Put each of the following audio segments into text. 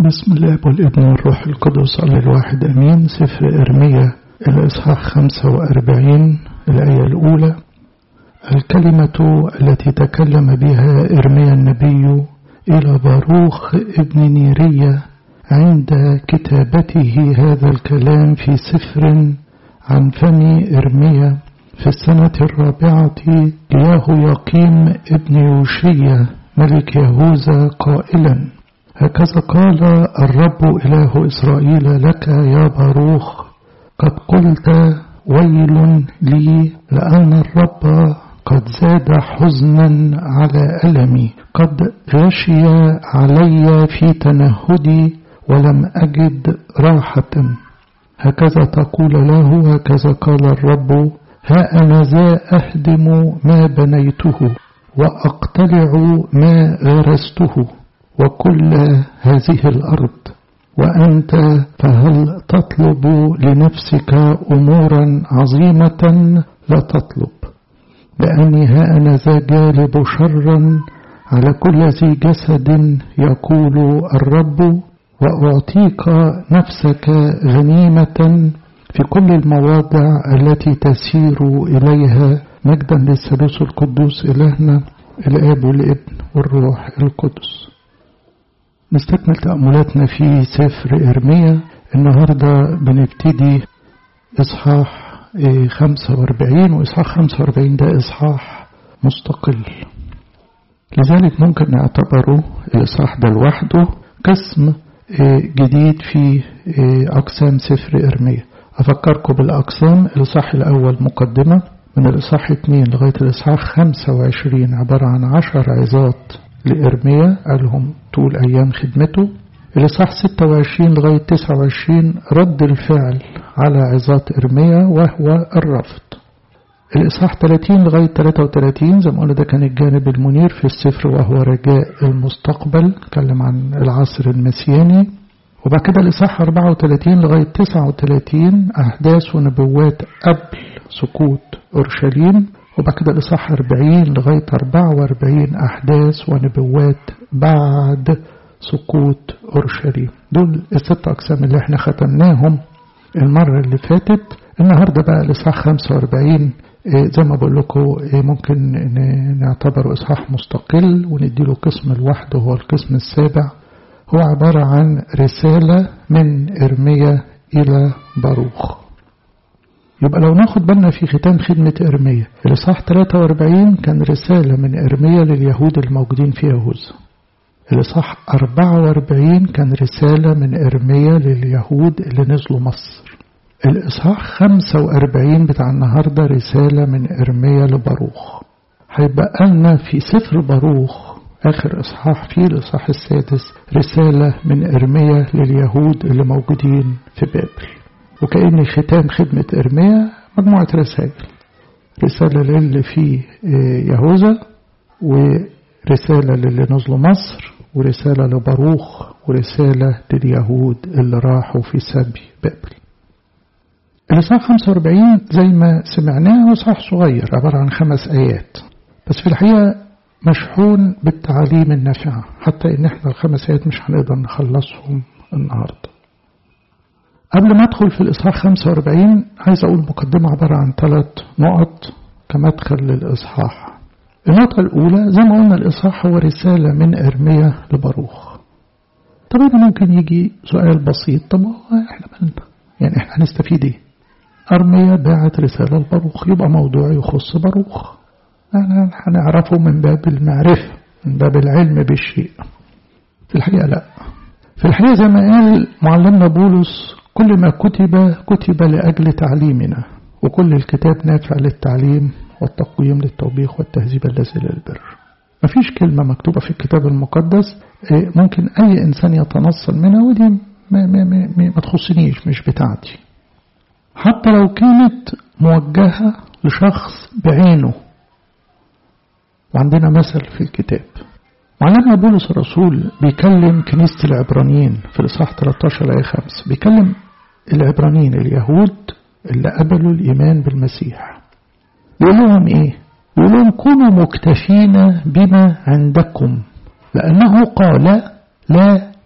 بسم الله والابن والروح القدس على الواحد أمين سفر إرميا الإصحاح 45 الآية الأولى الكلمة التي تكلم بها إرميا النبي إلى باروخ ابن نيرية عند كتابته هذا الكلام في سفر عن فم إرميا في السنة الرابعة لياه يقيم ابن يوشية ملك يهوذا قائلا هكذا قال الرب إله إسرائيل لك يا باروخ قد قلت ويل لي لأن الرب قد زاد حزنا على ألمي قد غشي علي في تنهدي ولم أجد راحة هكذا تقول له هكذا قال الرب ها أنا ذا أهدم ما بنيته وأقتلع ما غرسته وكل هذه الأرض وأنت فهل تطلب لنفسك أمورا عظيمة لا تطلب لأني ها أنا ذا جالب شرا على كل ذي جسد يقول الرب وأعطيك نفسك غنيمة في كل المواضع التي تسير إليها مجدا للثالوث القدوس إلهنا الآب والابن والروح القدس نستكمل تأملاتنا في سفر إرميا النهاردة بنبتدي إصحاح 45 وإصحاح 45 ده إصحاح مستقل لذلك ممكن نعتبره الإصحاح ده لوحده قسم جديد في أقسام سفر إرميا أفكركم بالأقسام الإصحاح الأول مقدمة من الإصحاح 2 لغاية الإصحاح 25 عبارة عن عشر عظات لإرميا قالهم طول أيام خدمته الإصحاح 26 لغاية 29 رد الفعل على عظات إرميا وهو الرفض الإصحاح 30 لغاية 33 زي ما قلنا ده كان الجانب المنير في السفر وهو رجاء المستقبل اتكلم عن العصر المسياني وبعد كده الإصحاح 34 لغاية 39 أحداث ونبوات قبل سقوط أورشليم وبعد كده الإصحاح 40 لغاية 44 أحداث ونبوات بعد سقوط أورشليم دول الست أقسام اللي احنا ختمناهم المرة اللي فاتت النهاردة بقى الإصحاح 45 زي ما بقول لكم ممكن نعتبره إصحاح مستقل ونديله قسم لوحده هو القسم السابع هو عبارة عن رسالة من إرميا إلى باروخ يبقى لو ناخد بالنا في ختام خدمة إرميا الإصحاح 43 كان رسالة من إرميا لليهود الموجودين في يهوذا الإصحاح 44 كان رسالة من إرميا لليهود اللي نزلوا مصر الإصحاح 45 بتاع النهاردة رسالة من إرميا لباروخ هيبقى لنا في سفر باروخ آخر إصحاح فيه الإصحاح السادس رسالة من إرميا لليهود اللي موجودين في بابل وكأن ختام خدمة إرميا مجموعة رسائل رسالة للي في يهوذا ورسالة للي نزلوا مصر ورسالة لباروخ ورسالة لليهود اللي راحوا في سبي بابل الإصحاح 45 زي ما سمعناه هو إصحاح صغير عبارة عن خمس آيات بس في الحقيقة مشحون بالتعاليم النافعة حتى إن إحنا الخمس آيات مش هنقدر نخلصهم النهارده قبل ما أدخل في الإصحاح 45 عايز أقول مقدمة عبارة عن ثلاث نقط كمدخل للإصحاح النقطة الأولى زي ما قلنا الإصحاح هو رسالة من إرميا لباروخ طب هنا ممكن يجي سؤال بسيط طب إحنا مالنا يعني إحنا هنستفيد إيه أرميا باعت رسالة لباروخ يبقى موضوع يخص باروخ يعني هنعرفه من باب المعرفة من باب العلم بالشيء في الحقيقة لا في الحقيقة زي ما قال معلمنا بولس كل ما كتب كتب لأجل تعليمنا وكل الكتاب نافع للتعليم والتقويم للتوبيخ والتهذيب الذي للبر مفيش كلمة مكتوبة في الكتاب المقدس ممكن أي إنسان يتنصل منها ودي ما, ما, ما, ما تخصنيش مش بتاعتي حتى لو كانت موجهة لشخص بعينه وعندنا مثل في الكتاب معلمنا بولس الرسول بيكلم كنيسة العبرانيين في الإصحاح 13 آية 5 بيكلم العبرانيين اليهود اللي قبلوا الإيمان بالمسيح يقول لهم إيه؟ يقول لهم كونوا مكتفين بما عندكم لأنه قال لا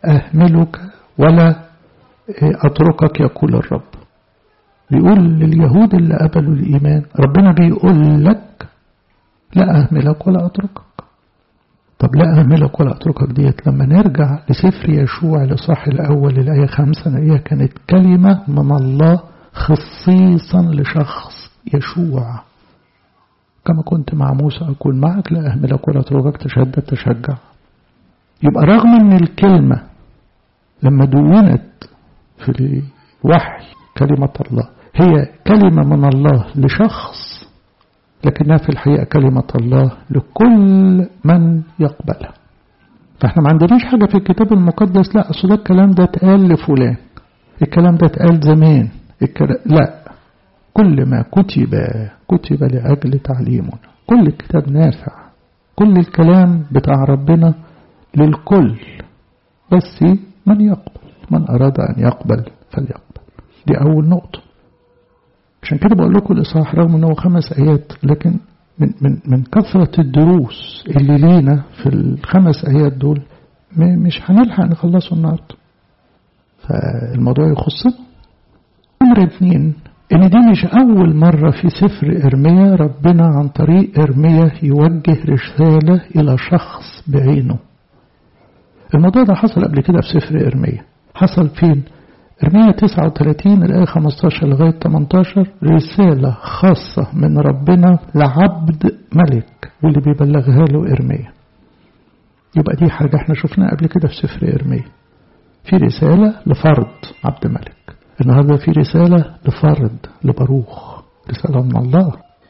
أهملك ولا أتركك يقول الرب بيقول لليهود اللي قبلوا الإيمان ربنا بيقول لك لا أهملك ولا أتركك طب لا أهملك ولا أتركك ديت لما نرجع لسفر يشوع لصح الأول الآية خمسة نلاقيها كانت كلمة من الله خصيصا لشخص يشوع كما كنت مع موسى أكون معك لا أهملك ولا أتركك تشدد تشجع يبقى رغم أن الكلمة لما دونت في الوحي كلمة الله هي كلمة من الله لشخص لكنها في الحقيقة كلمة الله لكل من يقبلها فاحنا ما عندناش حاجة في الكتاب المقدس لا أصل الكلام ده اتقال لفلان الكلام ده اتقال زمان الكلام لا كل ما كتب كتب لأجل تعليمنا كل الكتاب نافع كل الكلام بتاع ربنا للكل بس من يقبل من أراد أن يقبل فليقبل دي أول نقطة عشان كده بقول لكم الإصحاح رغم أنه خمس آيات لكن من, من, من كثرة الدروس اللي لينا في الخمس آيات دول مش هنلحق نخلصه النهاردة فالموضوع يخصنا أمر اثنين إن دي مش أول مرة في سفر إرميا ربنا عن طريق إرميا يوجه رسالة إلى شخص بعينه الموضوع ده حصل قبل كده في سفر إرميا حصل فين؟ إرميا 39 الآية 15 لغاية 18 رسالة خاصة من ربنا لعبد ملك واللي بيبلغها له إرميا يبقى دي حاجة احنا شفناها قبل كده في سفر إرميا في رسالة لفرد عبد ملك النهاردة في رسالة لفرد لبروخ رسالة من الله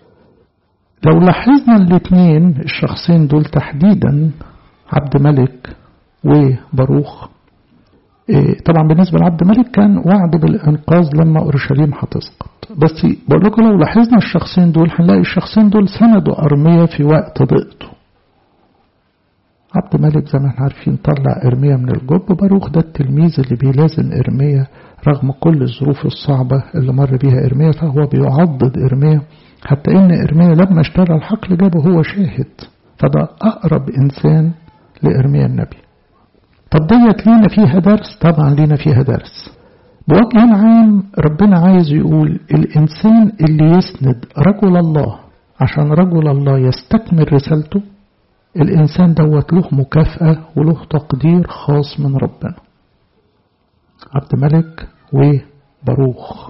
لو لاحظنا الاثنين الشخصين دول تحديدا عبد ملك وبروخ طبعا بالنسبة لعبد ملك كان وعد بالإنقاذ لما أورشليم هتسقط بس بقول لكم لو لاحظنا الشخصين دول هنلاقي الشخصين دول سندوا أرمية في وقت ضيقته عبد ملك زي ما احنا عارفين طلع إرميا من الجب باروخ ده التلميذ اللي بيلازم إرميا رغم كل الظروف الصعبة اللي مر بيها إرميا فهو بيعضد إرميا حتى إن إرميا لما اشترى الحقل جابه هو شاهد فده أقرب إنسان لإرميا النبي طب ديت لينا فيها درس طبعا لينا فيها درس بوجه عام ربنا عايز يقول الإنسان اللي يسند رجل الله عشان رجل الله يستكمل رسالته الإنسان دوت له مكافأة وله تقدير خاص من ربنا عبد ملك وبروخ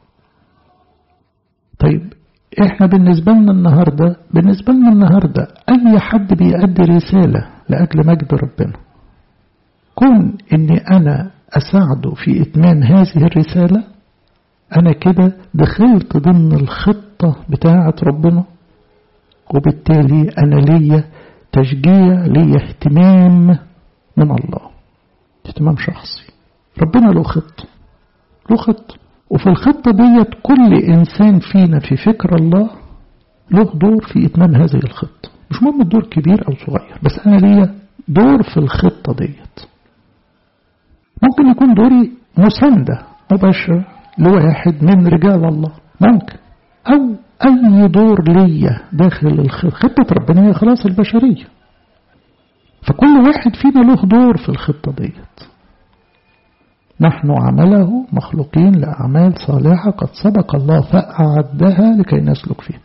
طيب احنا بالنسبة لنا النهاردة بالنسبة لنا النهاردة أي حد بيأدي رسالة لأجل مجد ربنا كون اني انا اساعده في اتمام هذه الرسالة انا كده دخلت ضمن الخطة بتاعة ربنا وبالتالي انا ليا تشجيع ليا اهتمام من الله اهتمام شخصي ربنا له خطة له خطة وفي الخطة ديت كل انسان فينا في فكر الله له دور في اتمام هذه الخطة مش مهم الدور كبير او صغير بس انا ليا دور في الخطة ديت ممكن يكون دوري مساندة مباشرة لواحد من رجال الله ممكن أو أي دور ليا داخل الخطة ربنا هي خلاص البشرية فكل واحد فينا له دور في الخطة ديت نحن عمله مخلوقين لأعمال صالحة قد سبق الله فأعدها لكي نسلك فيها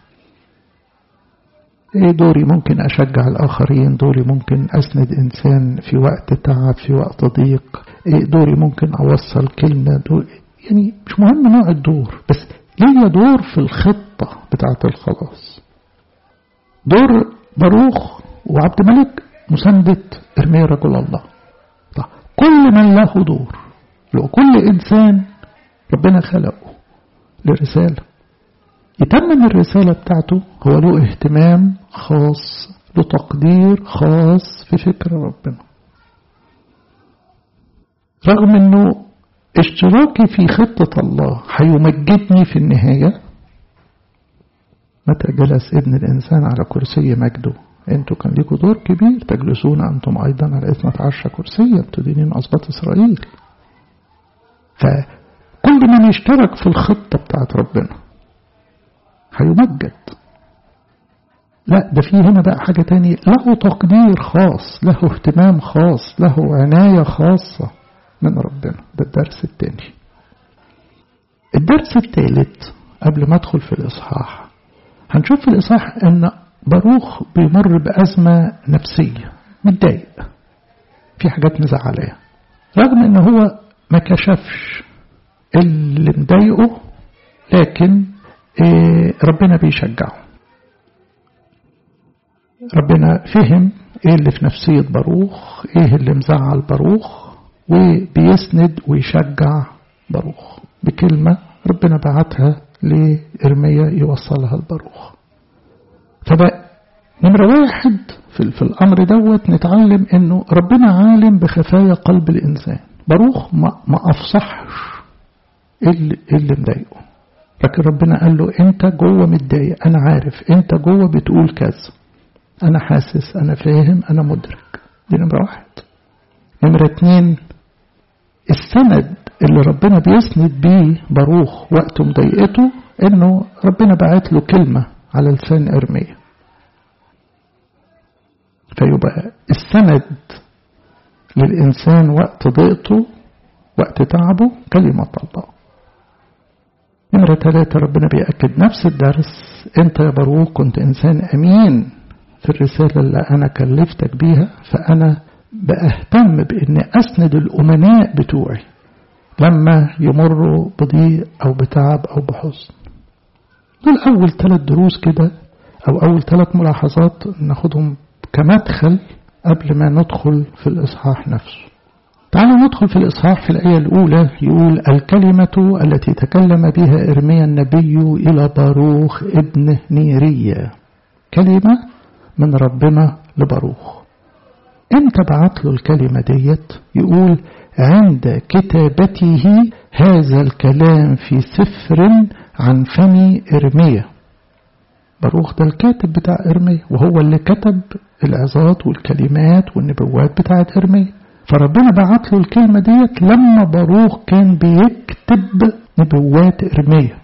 ايه دوري ممكن اشجع الاخرين دوري ممكن اسند انسان في وقت تعب في وقت ضيق ايه دوري ممكن اوصل كلمة دوري يعني مش مهم نوع الدور بس ليا دور في الخطة بتاعة الخلاص دور باروخ وعبد ملك مساندة ارميا رجل الله طيب كل من له دور لو كل انسان ربنا خلقه لرسالة يتمم الرسالة بتاعته هو له اهتمام خاص له تقدير خاص في فكر ربنا رغم انه اشتراكي في خطة الله هيمجدني في النهاية متى جلس ابن الإنسان على كرسي مجده انتوا كان ليكوا دور كبير تجلسون أنتم أيضا على اثنة عشر كرسيا تدينين أصبات إسرائيل فكل من يشترك في الخطة بتاعت ربنا هيمجد لا ده في هنا بقى حاجة تانية له تقدير خاص له اهتمام خاص له عناية خاصة من ربنا ده الدرس التاني الدرس الثالث قبل ما ادخل في الإصحاح هنشوف في الإصحاح أن باروخ بيمر بأزمة نفسية متضايق في حاجات مزعلاه رغم ان هو ما كشفش اللي مضايقه لكن إيه ربنا بيشجعه ربنا فهم ايه اللي في نفسية باروخ ايه اللي مزعل باروخ وبيسند ويشجع باروخ بكلمة ربنا بعتها لإرميا يوصلها لباروخ فبقى نمرة واحد في, في الأمر دوت نتعلم أنه ربنا عالم بخفايا قلب الإنسان باروخ ما, ما أفصحش اللي, اللي مضايقه لكن ربنا قال له أنت جوه متضايق أنا عارف أنت جوه بتقول كذا أنا حاسس أنا فاهم أنا مدرك دي نمرة واحد نمرة اتنين السند اللي ربنا بيسند بيه باروخ وقت مضايقته انه ربنا بعت له كلمة على لسان ارميا فيبقى السند للإنسان وقت ضيقته وقت تعبه كلمة الله نمرة ثلاثة ربنا بيأكد نفس الدرس انت يا باروخ كنت إنسان أمين في الرسالة اللي أنا كلفتك بيها فأنا بأهتم بأن أسند الأمناء بتوعي لما يمروا بضيق أو بتعب أو بحزن دول أول ثلاث دروس كده أو أول ثلاث ملاحظات ناخدهم كمدخل قبل ما ندخل في الإصحاح نفسه تعالوا ندخل في الإصحاح في الآية الأولى يقول الكلمة التي تكلم بها إرميا النبي إلى باروخ ابن نيرية كلمة من ربنا لباروخ امتى بعت له الكلمة ديت يقول عند كتابته هذا الكلام في سفر عن فم إرميا باروخ ده الكاتب بتاع إرميا وهو اللي كتب العظات والكلمات والنبوات بتاعت إرميا فربنا بعت له الكلمة ديت لما باروخ كان بيكتب نبوات إرميا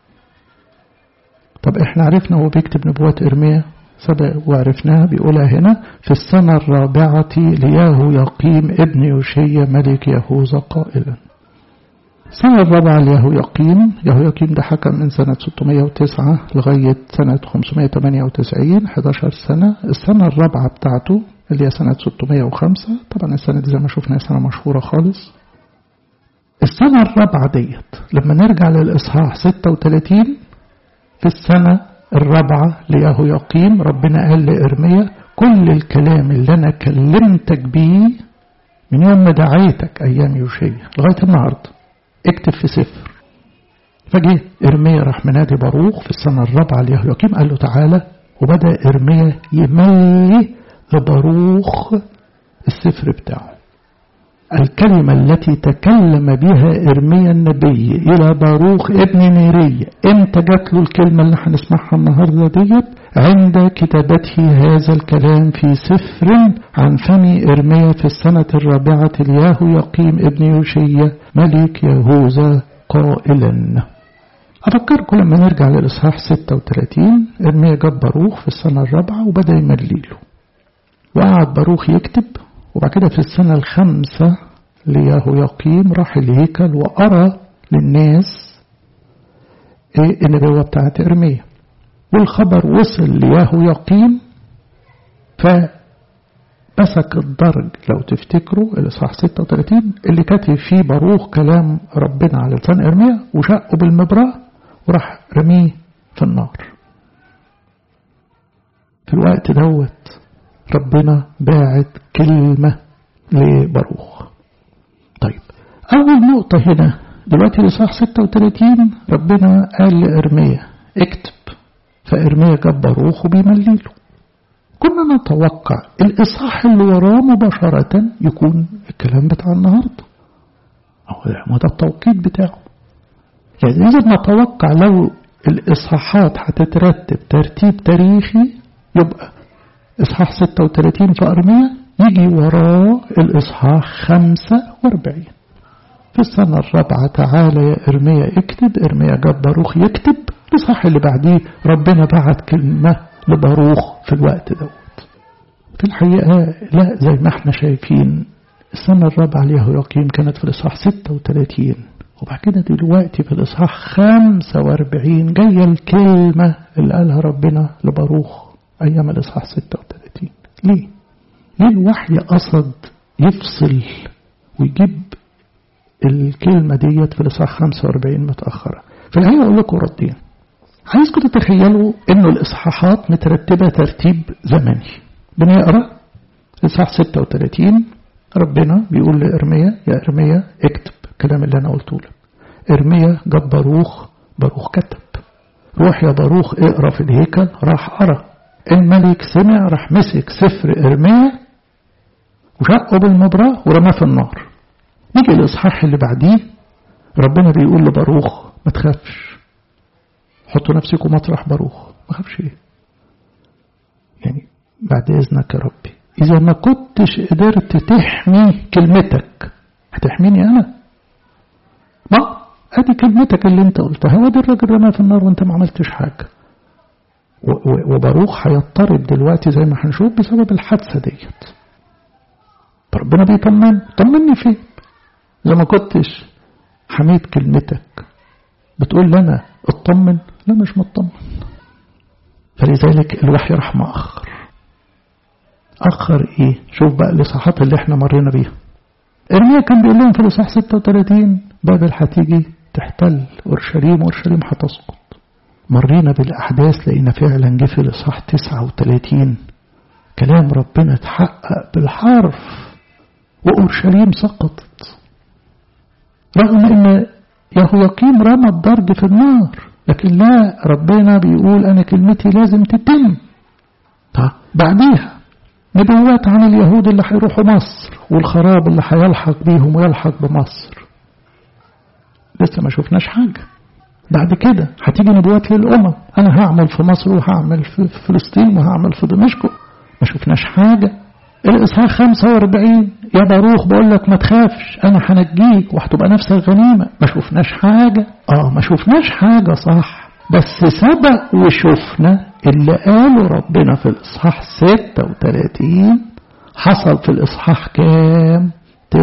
طب احنا عرفنا هو بيكتب نبوات إرميا سبق وعرفناها بيقولها هنا في السنة الرابعة لياهو يقيم ابن يوشيا ملك يهوذا قائلا السنة الرابعة لياهو يقيم ياهو يقيم ده حكم من سنة 609 لغاية سنة 598 11 سنة السنة الرابعة بتاعته اللي هي سنة 605 طبعا السنة دي زي ما شفنا سنة مشهورة خالص السنة الرابعة ديت لما نرجع للإصحاح 36 في السنة الرابعة لياهو يقيم ربنا قال لإرميا كل الكلام اللي أنا كلمتك بيه من يوم ما دعيتك أيام يوشيا لغاية النهاردة اكتب في سفر فجه إرميا راح منادي باروخ في السنة الرابعة لياهو يقيم قال له تعالى وبدأ إرميا يملي لباروخ السفر بتاعه الكلمة التي تكلم بها إرميا النبي إلى باروخ ابن نيرية امتى جات له الكلمة اللي هنسمعها النهاردة ديت عند كتابته هذا الكلام في سفر عن فم إرميا في السنة الرابعة لياهو يقيم ابن يوشية ملك يهوذا قائلا أفكركم لما نرجع للإصحاح 36 إرميا جاب باروخ في السنة الرابعة وبدأ يمليله وقعد باروخ يكتب وبعد كده في السنة الخامسة لياهو يقيم راح الهيكل وأرى للناس إيه النبوة بتاعت إرميا والخبر وصل لياهو يقيم فمسك الدرج لو تفتكروا الإصحاح 36 اللي كاتب فيه باروخ كلام ربنا على لسان إرميا وشقه بالمبراه وراح رميه في النار في الوقت دوت ربنا باعت كلمة لباروخ طيب أول نقطة هنا دلوقتي الإصحاح 36 ربنا قال لإرميا اكتب فإرميا جاب باروخ وبيمليله كنا نتوقع الإصحاح اللي وراه مباشرة يكون الكلام بتاع النهاردة أو ده التوقيت بتاعه يعني إذا نتوقع لو الإصحاحات هتترتب ترتيب تاريخي يبقى إصحاح 36 في أرمية يجي وراه الإصحاح 45 في السنة الرابعة تعالى يا إرميا اكتب إرميا جاب باروخ يكتب الإصحاح اللي بعديه ربنا بعت كلمة لباروخ في الوقت دوت في الحقيقة لا زي ما احنا شايفين السنة الرابعة ليهوياقيم كانت في الإصحاح 36 وبعد كده دلوقتي في الإصحاح 45 جاية الكلمة اللي قالها ربنا لباروخ أيام الإصحاح 36 ليه؟ ليه الوحي قصد يفصل ويجيب الكلمة ديت في الإصحاح 45 متأخرة في الحقيقة أقول لكم ردين عايزكم تتخيلوا إنه الإصحاحات مترتبة ترتيب زمني بنقرأ إصحاح 36 ربنا بيقول لإرميا يا إرميا اكتب الكلام اللي أنا قلته لك إرميا جاب باروخ باروخ كتب روح يا باروخ اقرا في الهيكل راح قرا الملك سمع راح مسك سفر إرميا وشقه بالمبراه ورماه في النار نيجي الإصحاح اللي بعديه ربنا بيقول لباروخ ما تخافش حطوا نفسكم مطرح باروخ ما خافش ايه يعني بعد إذنك يا ربي إذا ما كنتش قدرت تحمي كلمتك هتحميني أنا ما أدي كلمتك اللي أنت قلتها وادي الراجل رماه في النار وأنت ما عملتش حاجة وباروخ هيضطرب دلوقتي زي ما هنشوف بسبب الحادثة ديت فربنا بيطمن طمني فين إذا ما كنتش حميت كلمتك بتقول لنا اطمن لا مش مطمن فلذلك الوحي راح مأخر أخر إيه شوف بقى الإصحاحات اللي احنا مرينا بيها إرميا كان بيقول لهم في الإصحاح 36 بابل هتيجي تحتل أورشليم وأورشليم هتسقط مرينا بالأحداث لقينا فعلا جه في الإصحاح 39 كلام ربنا اتحقق بالحرف وأورشليم سقطت رغم أن يهوياقيم رمى الضرب في النار لكن لا ربنا بيقول أنا كلمتي لازم تتم طيب بعديها نبوات عن اليهود اللي هيروحوا مصر والخراب اللي هيلحق بيهم ويلحق بمصر لسه ما شفناش حاجة بعد كده هتيجي نبوات للأمم أنا هعمل في مصر وهعمل في فلسطين وهعمل في دمشق ما شفناش حاجة الإصحاح 45 يا باروخ بقول لك ما تخافش أنا هنجيك وهتبقى نفسك غنيمة ما شفناش حاجة آه ما شفناش حاجة صح بس سبق وشفنا اللي قاله ربنا في الإصحاح 36 حصل في الإصحاح كام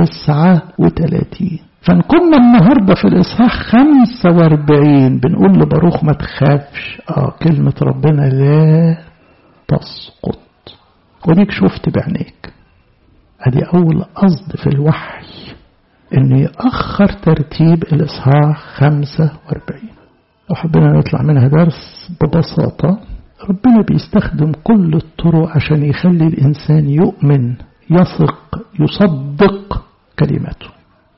39 فإن كنا النهاردة في الإصحاح 45 بنقول لباروخ ما تخافش آه كلمة ربنا لا تسقط وديك شفت بعينيك ادي اول قصد في الوحي ان يأخر ترتيب الاصحاح 45 لو حبينا نطلع منها درس ببساطة ربنا بيستخدم كل الطرق عشان يخلي الإنسان يؤمن يثق يصدق كلماته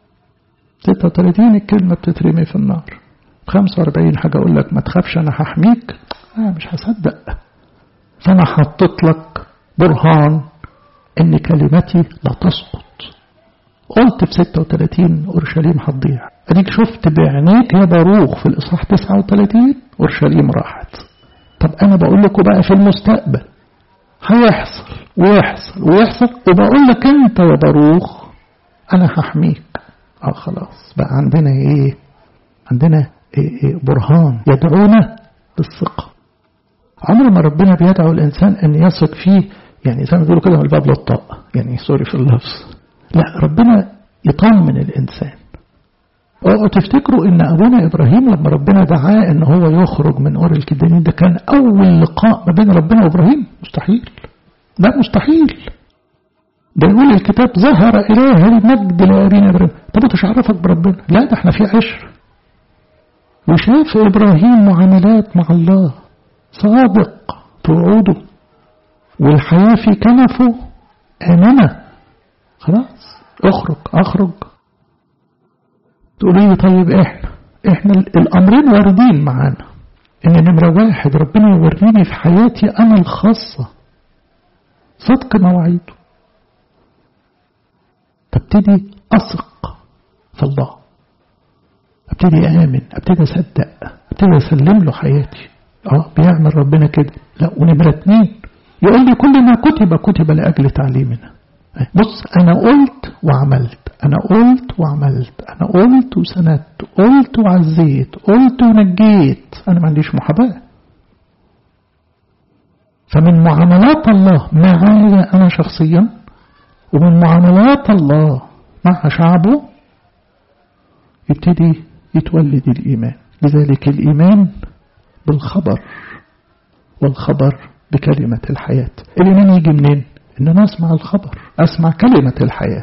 36 الكلمة بتترمي في النار 45 حاجة أقول لك ما تخافش أنا هحميك أنا مش هصدق فأنا حطيت لك برهان ان كلمتي لا تسقط قلت في 36 اورشليم هتضيع اديك شفت بعينيك يا باروخ في الاصحاح 39 اورشليم راحت طب انا بقول لكم بقى في المستقبل هيحصل ويحصل ويحصل وبقول لك انت يا باروخ انا هحميك اه خلاص بقى عندنا ايه عندنا إيه إيه برهان يدعونا للثقه عمر ما ربنا بيدعو الإنسان أن يثق فيه يعني زي ما بيقولوا كده من الباب للطاقة يعني سوري في اللفظ لا ربنا يطمن الإنسان اوعوا تفتكروا ان ابونا ابراهيم لما ربنا دعاه ان هو يخرج من اور الكدانين ده كان اول لقاء ما بين ربنا وابراهيم مستحيل لا مستحيل ده يقول الكتاب ظهر اله المجد لابينا ابراهيم طب انت عرفك بربنا لا ده احنا في عشر وشاف ابراهيم معاملات مع الله صادق في وعوده والحياة في كنفه آمنة خلاص اخرج اخرج تقولي لي طيب احنا احنا الامرين واردين معانا ان نمرة واحد ربنا يوريني في حياتي انا الخاصة صدق مواعيده تبتدي اثق في الله ابتدي امن ابتدي اصدق ابتدي اسلم له حياتي اه بيعمل ربنا كده لا ونمرة اتنين يقول لي كل ما كتب كتب لأجل تعليمنا بص أنا قلت وعملت أنا قلت وعملت أنا قلت وسندت قلت وعزيت قلت ونجيت أنا ما عنديش محاباة فمن معاملات الله معايا أنا شخصيا ومن معاملات الله مع شعبه يبتدي يتولد الإيمان لذلك الإيمان بالخبر والخبر بكلمة الحياة الإيمان يجي منين؟ إن أنا أسمع الخبر أسمع كلمة الحياة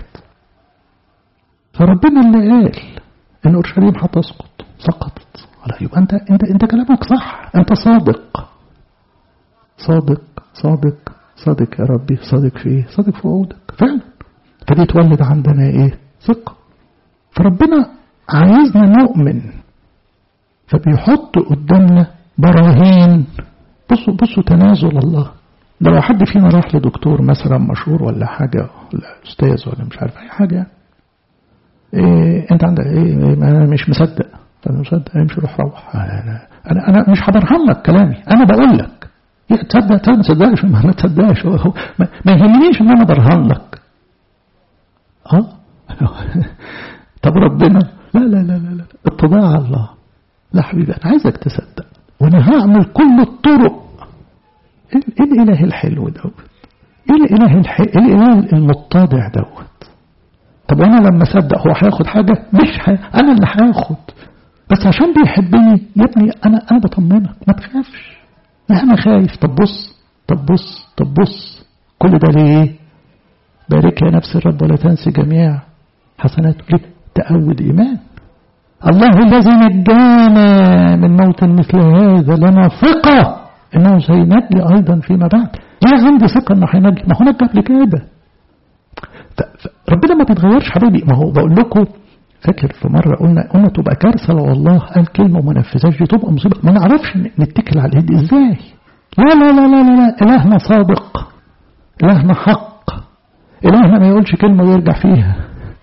فربنا اللي قال إن أورشليم هتسقط سقطت لا يبقى أنت, أنت, أنت كلامك صح أنت صادق صادق صادق صادق يا ربي صادق في إيه؟ صادق في وعودك فعلا فدي تولد عندنا إيه؟ ثقة فربنا عايزنا نؤمن فبيحط قدامنا براهين بصوا بصوا تنازل الله ده لو حد فينا راح لدكتور مثلا مشهور ولا حاجة ولا أستاذ ولا مش عارف أي حاجة إيه أنت عندك إيه أنا مش مصدق أنا مصدق امشي روح روح أنا أنا, أنا مش هبرهن لك كلامي أنا بقول لك تصدق تصدق ما تصدقش ما تصدقش ما يهمنيش إن أنا برهن لك أه طب ربنا لا لا لا لا لا اتضاع الله لا حبيبي أنا عايزك تصدق وأنا هعمل كل الطرق إيه الإله الحلو دوت إيه الإله الحلو إيه الإله المتضع دوت طب وأنا لما أصدق هو هياخد حاجة مش ح... أنا اللي هاخد بس عشان بيحبني يا ابني أنا أنا بطمنك ما تخافش لا أنا خايف طب بص طب بص طب بص كل ده ليه بارك يا نفس الرب ولا تنسي جميع حسناته ليه تأود إيمان الله الذي نجانا من موت مثل هذا لنا ثقة إنه سينجي أيضا فيما بعد ليه عندي ثقة إنه هينجي ما هو نجى قبل كده ربنا ما بيتغيرش حبيبي ما هو بقول لكم فاكر في مرة قلنا قلنا تبقى كارثة لو الله قال كلمة وما نفذهاش دي تبقى مصيبة ما نعرفش نتكل على الإيد إزاي لا لا لا لا لا, لا. إلهنا صادق إلهنا حق إلهنا ما يقولش كلمة ويرجع فيها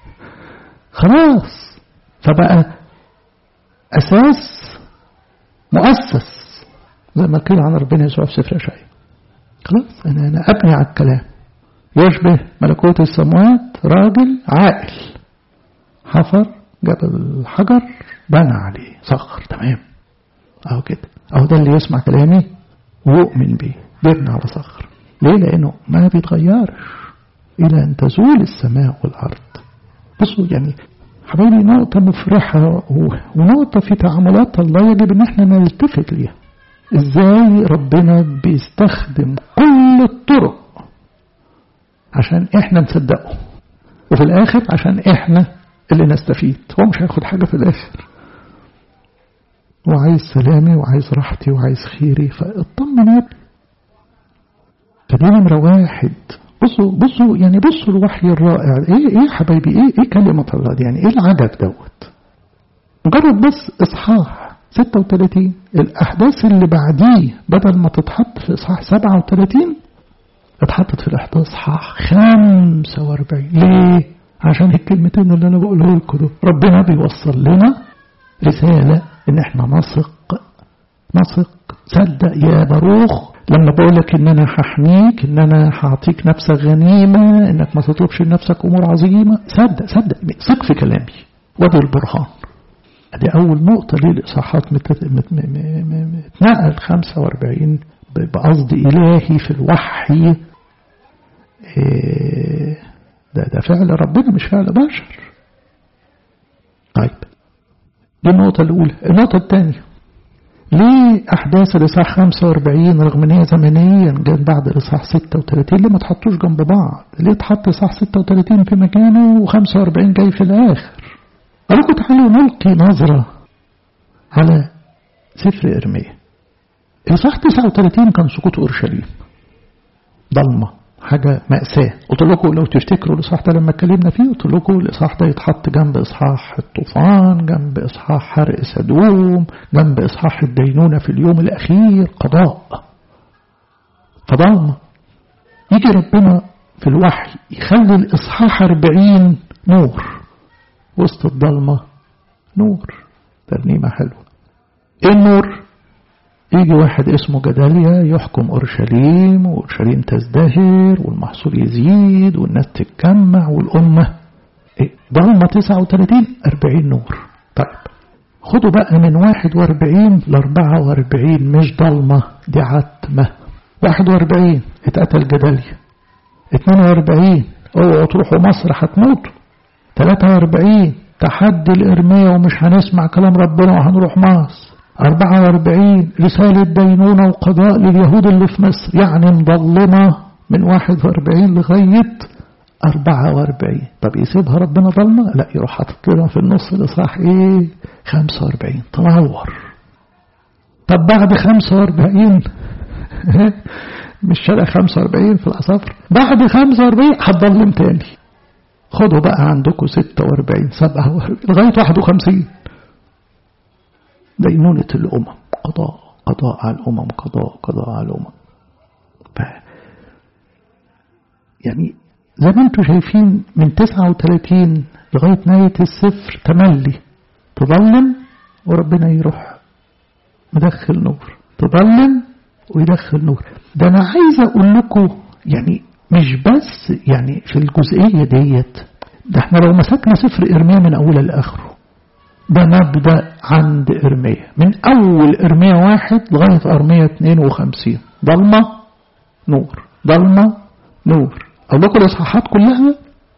خلاص فبقى أساس مؤسس زي ما قيل عن ربنا يسوع في سفر أشعياء خلاص أنا أنا أبني على الكلام يشبه ملكوت السماوات راجل عاقل حفر جاب الحجر بنى عليه صخر تمام أهو كده أهو ده اللي يسمع كلامي ويؤمن بيه بيبنى على صخر ليه لأنه ما بيتغيرش إلى أن تزول السماء والأرض بصوا يعني حبايبي نقطة مفرحة ونقطة في تعاملات الله يجب ان احنا نلتفت ليها ازاي ربنا بيستخدم كل الطرق عشان احنا نصدقه وفي الاخر عشان احنا اللي نستفيد هو مش هياخد حاجة في الاخر وعايز سلامي وعايز راحتي وعايز خيري فاطمن يا ابني فدي نمرة واحد بصوا بصوا يعني بصوا الوحي الرائع ايه ايه حبايبي ايه ايه كلمة الله دي يعني ايه العجب دوت مجرد بس اصحاح 36 الاحداث اللي بعديه بدل ما تتحط في اصحاح 37 اتحطت في الاصحاح 45 ليه عشان الكلمتين اللي انا بقوله لكم دول ربنا بيوصل لنا رسالة ان احنا نثق نثق صدق يا باروخ لما بقول لك ان انا هحميك ان انا هعطيك نفسك غنيمة انك ما تطلبش لنفسك امور عظيمة صدق صدق ثق في كلامي وادي البرهان دي اول نقطة ليه الاصحاحات متنقل 45 بقصد الهي في الوحي ده ده فعل ربنا مش فعل بشر طيب دي النقطة الأولى النقطة الثانية ليه أحداث الإصحاح 45 رغم إن هي زمنيا جت بعد الإصحاح 36 ليه ما تحطوش جنب بعض؟ ليه تحط إصحاح 36 في مكانه و45 جاي في الآخر؟ قال لكم تعالوا نلقي نظرة على سفر إرميا. الإصحاح 39 كان سقوط أورشليم. ضلمة حاجة مأساة قلت لكم لو تفتكروا الإصحاح ده لما اتكلمنا فيه قلت لكم الإصحاح ده يتحط جنب إصحاح الطوفان جنب إصحاح حرق سدوم جنب إصحاح الدينونة في اليوم الأخير قضاء فضلمة يجي ربنا في الوحي يخلي الإصحاح 40 نور وسط الضلمة نور ترنيمة حلوة ايه النور يجي واحد اسمه جداليا يحكم أورشليم وأورشليم تزدهر والمحصول يزيد والناس تتجمع والأمة ضلمة 39 40 نور طيب خدوا بقى من 41 ل 44 مش ضلمة دي عتمة 41 اتقتل جداليا 42 اوعوا تروحوا مصر هتموتوا 43 تحدي الإرمية ومش هنسمع كلام ربنا وهنروح مصر 44 رسالة دينونة وقضاء لليهود اللي في مصر يعني مظلمة من 41 لغاية 44 طب يسيبها ربنا ظلمة لا يروح حاطط لنا في النص الإصحاح إيه 45 تنور طب بعد 45 مش شارع 45 في العصافر بعد 45 هتظلم تاني خدوا بقى عندكم 46 47 لغاية 51 دينونة الأمم قضاء قضاء على الأمم قضاء قضاء على الأمم ف يعني زي ما انتم شايفين من 39 لغاية نهاية الصفر تملي تظلم وربنا يروح مدخل نور تظلم ويدخل نور ده أنا عايز أقول لكم يعني مش بس يعني في الجزئية ديت ده احنا لو مسكنا سفر إرميا من أوله لآخره ده مبدأ عند إرميا من أول إرميا واحد لغاية إرميا 52 ضلمة نور ضلمة نور أقول لكم الإصحاحات كلها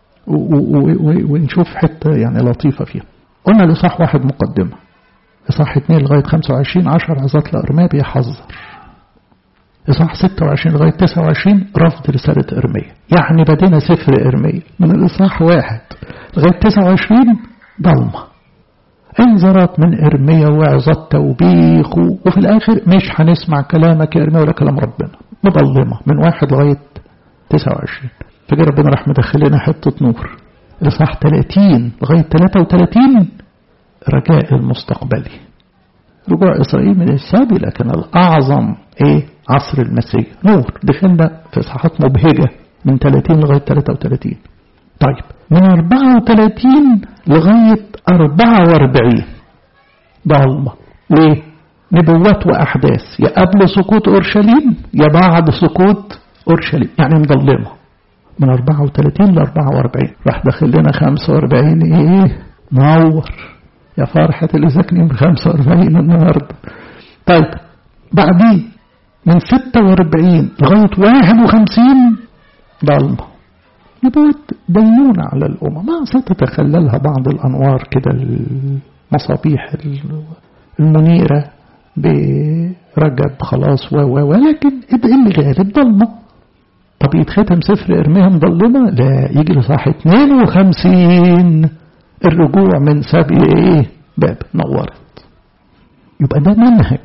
ونشوف حتة يعني لطيفة فيها قلنا الإصحاح واحد مقدمة إصحاح 2 لغاية 25 10 عظات لإرميا بيحذر إصحاح 26 لغاية 29 رفض رسالة إرميا يعني بدينا سفر إرميا من الإصحاح واحد لغاية 29 ضلمة انذارات من إرميا وعظات توبيخ وفي الآخر مش هنسمع كلامك يا إرميا ولا كلام ربنا مظلمة من واحد لغاية 29 فجأة ربنا راح مدخلنا حتة نور الإصحاح 30 لغاية 33 رجاء المستقبلي رجوع إسرائيل من السابي لكن الأعظم إيه عصر المسيح نور دخلنا في إصحاحات مبهجة من 30 لغاية 33 طيب من 34 لغاية 44 ضلمة ليه؟ نبوات وأحداث يا قبل سقوط أورشليم يا بعد سقوط أورشليم يعني مظلمة من 34 ل 44 راح داخل لنا 45 إيه نور يا فرحة اللي ساكنين ب 45 النهاردة طيب بعدين من 46 لغاية 51 ضلمة نبوة دينونة على الأمم ما ستتخللها بعض الأنوار كده المصابيح المنيرة برجب خلاص و و ولكن الغالب ضلمة طب يتختم سفر إرميا مظلمة لا يجي لصح 52 الرجوع من سبي ايه باب نورت يبقى ده منهج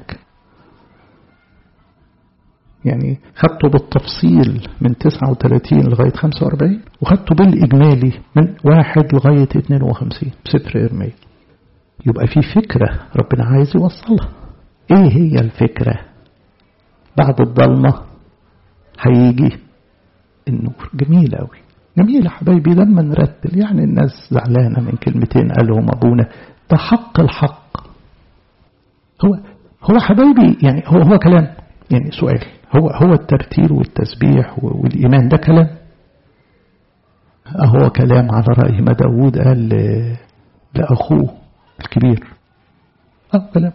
يعني خدته بالتفصيل من 39 لغاية 45 وخدته بالإجمالي من واحد لغاية 52 سفر إرميا يبقى في فكرة ربنا عايز يوصلها ايه هي الفكرة بعد الضلمة هيجي النور جميل قوي جميل يا حبايبي لما نرتل يعني الناس زعلانة من كلمتين قالهم أبونا ده حق الحق هو هو حبايبي يعني هو هو كلام يعني سؤال هو هو الترتيل والتسبيح والإيمان ده كلام هو كلام على رأي ما داود قال لأخوه الكبير اه كلام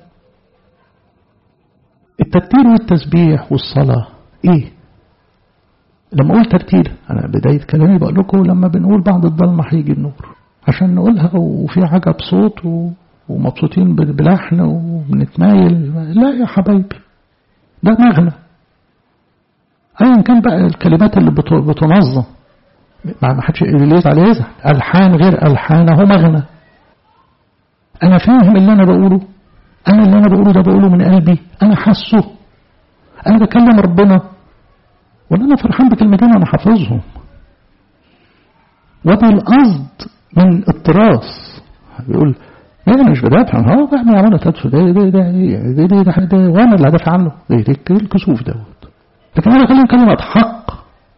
الترتيل والتسبيح والصلاة ايه لما اقول ترتيل انا بداية كلامي بقول لكم لما بنقول بعد الضلمة هيجي النور عشان نقولها وفي عجب صوت و... ومبسوطين بلحن وبنتمايل لا يا حبايبي ده مغنى ايا كان بقى الكلمات اللي بتنظم ما حدش اللي يزعل يزعل الحان غير الحان اهو مغنى انا فاهم اللي انا بقوله انا اللي انا بقوله ده بقوله من قلبي انا حاسه انا بكلم ربنا ولا انا فرحان بكلمتين انا حافظهم وده القصد من التراث بيقول ايه انا مش بدافع هو احنا عملنا تدفع ده ده ده ده ده, ده, ده وانا اللي هدافع عنه ده ده الكسوف دوت لكن انا بكلم كلمة حق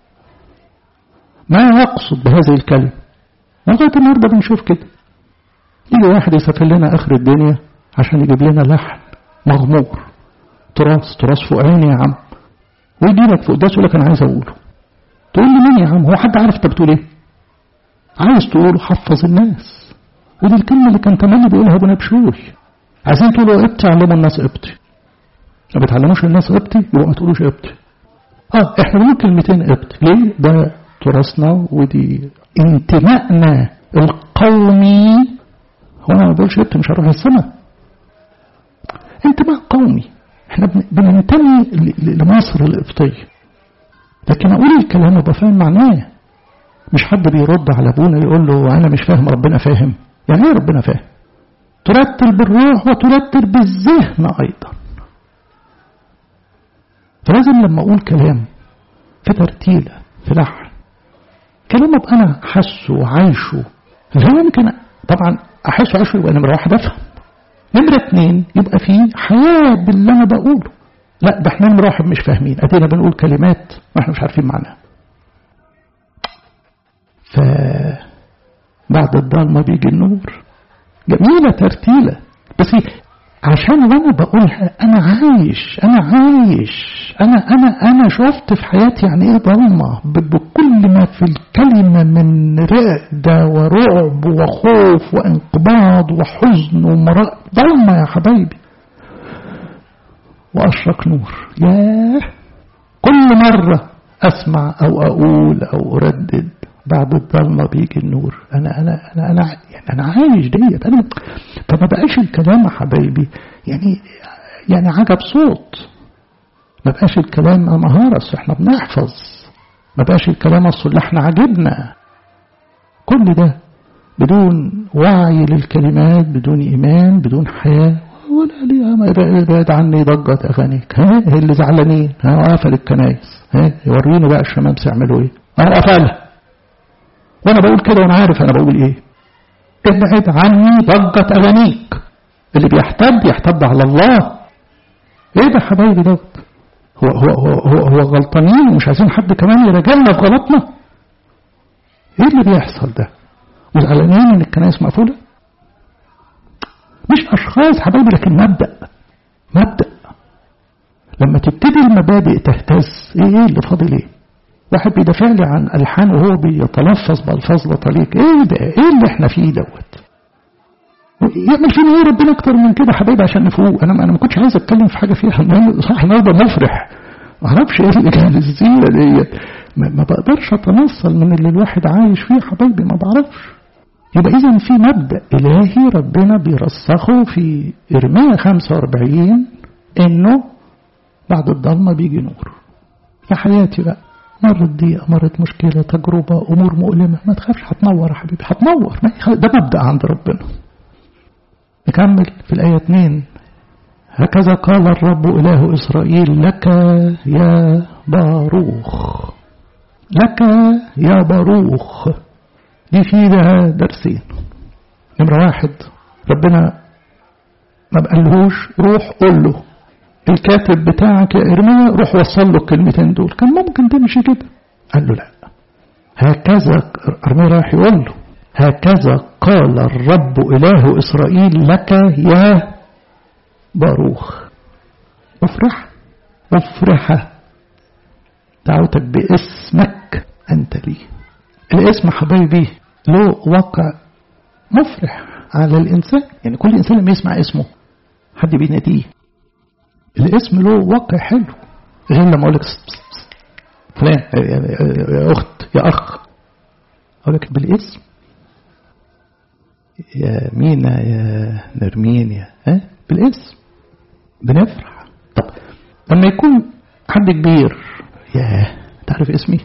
ما يقصد بهذه الكلمة لغاية النهارده بنشوف كده يجي واحد يسافر لنا اخر الدنيا عشان يجيب لنا لحن مغمور تراث تراث فوق عيني يا عم ويجي لك فوق ده لك انا عايز اقوله تقول لي مين يا عم هو حد عارف انت بتقول ايه عايز تقوله حفظ الناس ودي الكلمة اللي كان تملي بيقولها ابو نبشوي عايزين تقولوا ابتي علموا الناس ابتي ما بتعلموش الناس ابتي يبقى ما تقولوش ابتي اه احنا بنقول كلمتين قبط ليه ده تراثنا ودي انتمائنا القومي هو انا ما بقولش قبط مش هروح السماء انتماء قومي احنا بننتمي لمصر القبطيه لكن اقول الكلام ابقى فاهم معناه مش حد بيرد على ابونا يقول له انا مش فاهم ربنا فاهم يعني ايه ربنا فاهم ترتل بالروح وترتل بالذهن ايضا فلازم لما اقول كلام في ترتيله في لحن كلام ابقى انا حاسه وعايشه لا يمكن طبعا احس وعايشه يبقى نمره واحد افهم نمره اتنين يبقى في حياه باللي انا بقوله لا ده احنا نمره واحد مش فاهمين ادينا بنقول كلمات واحنا مش عارفين معناها ف بعد الضلمه بيجي النور جميله ترتيله بس عشان وانا بقولها انا عايش انا عايش انا انا انا شفت في حياتي يعني ايه ضلمه بكل ما في الكلمه من رعده ورعب وخوف وانقباض وحزن ومراء ضلمه يا حبايبي واشرق نور ياه كل مره اسمع او اقول او اردد بعد الضلمه بيجي النور انا انا انا انا يعني انا عايش ديت انا فما بقاش الكلام يا حبايبي يعني يعني عجب صوت ما بقاش الكلام مهارة احنا بنحفظ ما بقاش الكلام اصل اللي احنا عجبنا كل ده بدون وعي للكلمات بدون ايمان بدون حياة ولا ليه ابعد عني ضجة اغانيك ها اللي زعلانين ها قفل الكنايس ها يوريني بقى الشمامسة يعملوا ايه انا قفلها وانا بقول كده وانا عارف انا بقول ايه ابعد عني ضجة اغانيك اللي بيحتد يحتد على الله ايه ده حبايبي دوت هو هو هو هو, هو غلطانين ومش عايزين حد كمان يراجعنا في غلطنا ايه اللي بيحصل ده وزعلانين ان الكنائس مقفوله مش اشخاص حبايبي لكن مبدا مبدا لما تبتدي المبادئ تهتز ايه ايه اللي فاضل ايه واحد بيدافع لي عن الحان وهو بيتلفظ بالفاظ لطليق ايه ده ايه اللي احنا فيه دوت يعمل فينا ايه ربنا اكتر من كده حبايبي عشان نفوق انا انا ما كنتش عايز اتكلم في حاجه فيها صح النهارده مفرح ما اعرفش ايه اللي كان الزينه ديت ما بقدرش اتنصل من اللي الواحد عايش فيه حبايبي ما بعرفش يبقى اذا في مبدا الهي ربنا بيرسخه في ارميا 45 انه بعد الضلمه بيجي نور يا حياتي بقى مرت ضيقه مرت مشكله تجربه امور مؤلمه ما تخافش هتنور يا حبيبي هتنور ده مبدا عند ربنا نكمل في الآية 2 هكذا قال الرب إله إسرائيل لك يا باروخ لك يا باروخ دي فيها درسين نمرة واحد ربنا ما بقالهوش روح قول له الكاتب بتاعك يا إرميا روح وصل له الكلمتين دول كان ممكن تمشي كده قال له لا هكذا إرميا راح يقول له هكذا قال الرب إله إسرائيل لك يا باروخ افرح افرح دعوتك باسمك أنت لي الاسم حبايبي له واقع مفرح على الإنسان يعني كل إنسان لما يسمع اسمه حد بيناديه الاسم له واقع حلو غير لما أقول لك فلان يا أخت يا أخ أقول لك بالاسم يا مينا يا نرمين يا ها بالاسم بنفرح طب لما يكون حد كبير يا تعرف اسمي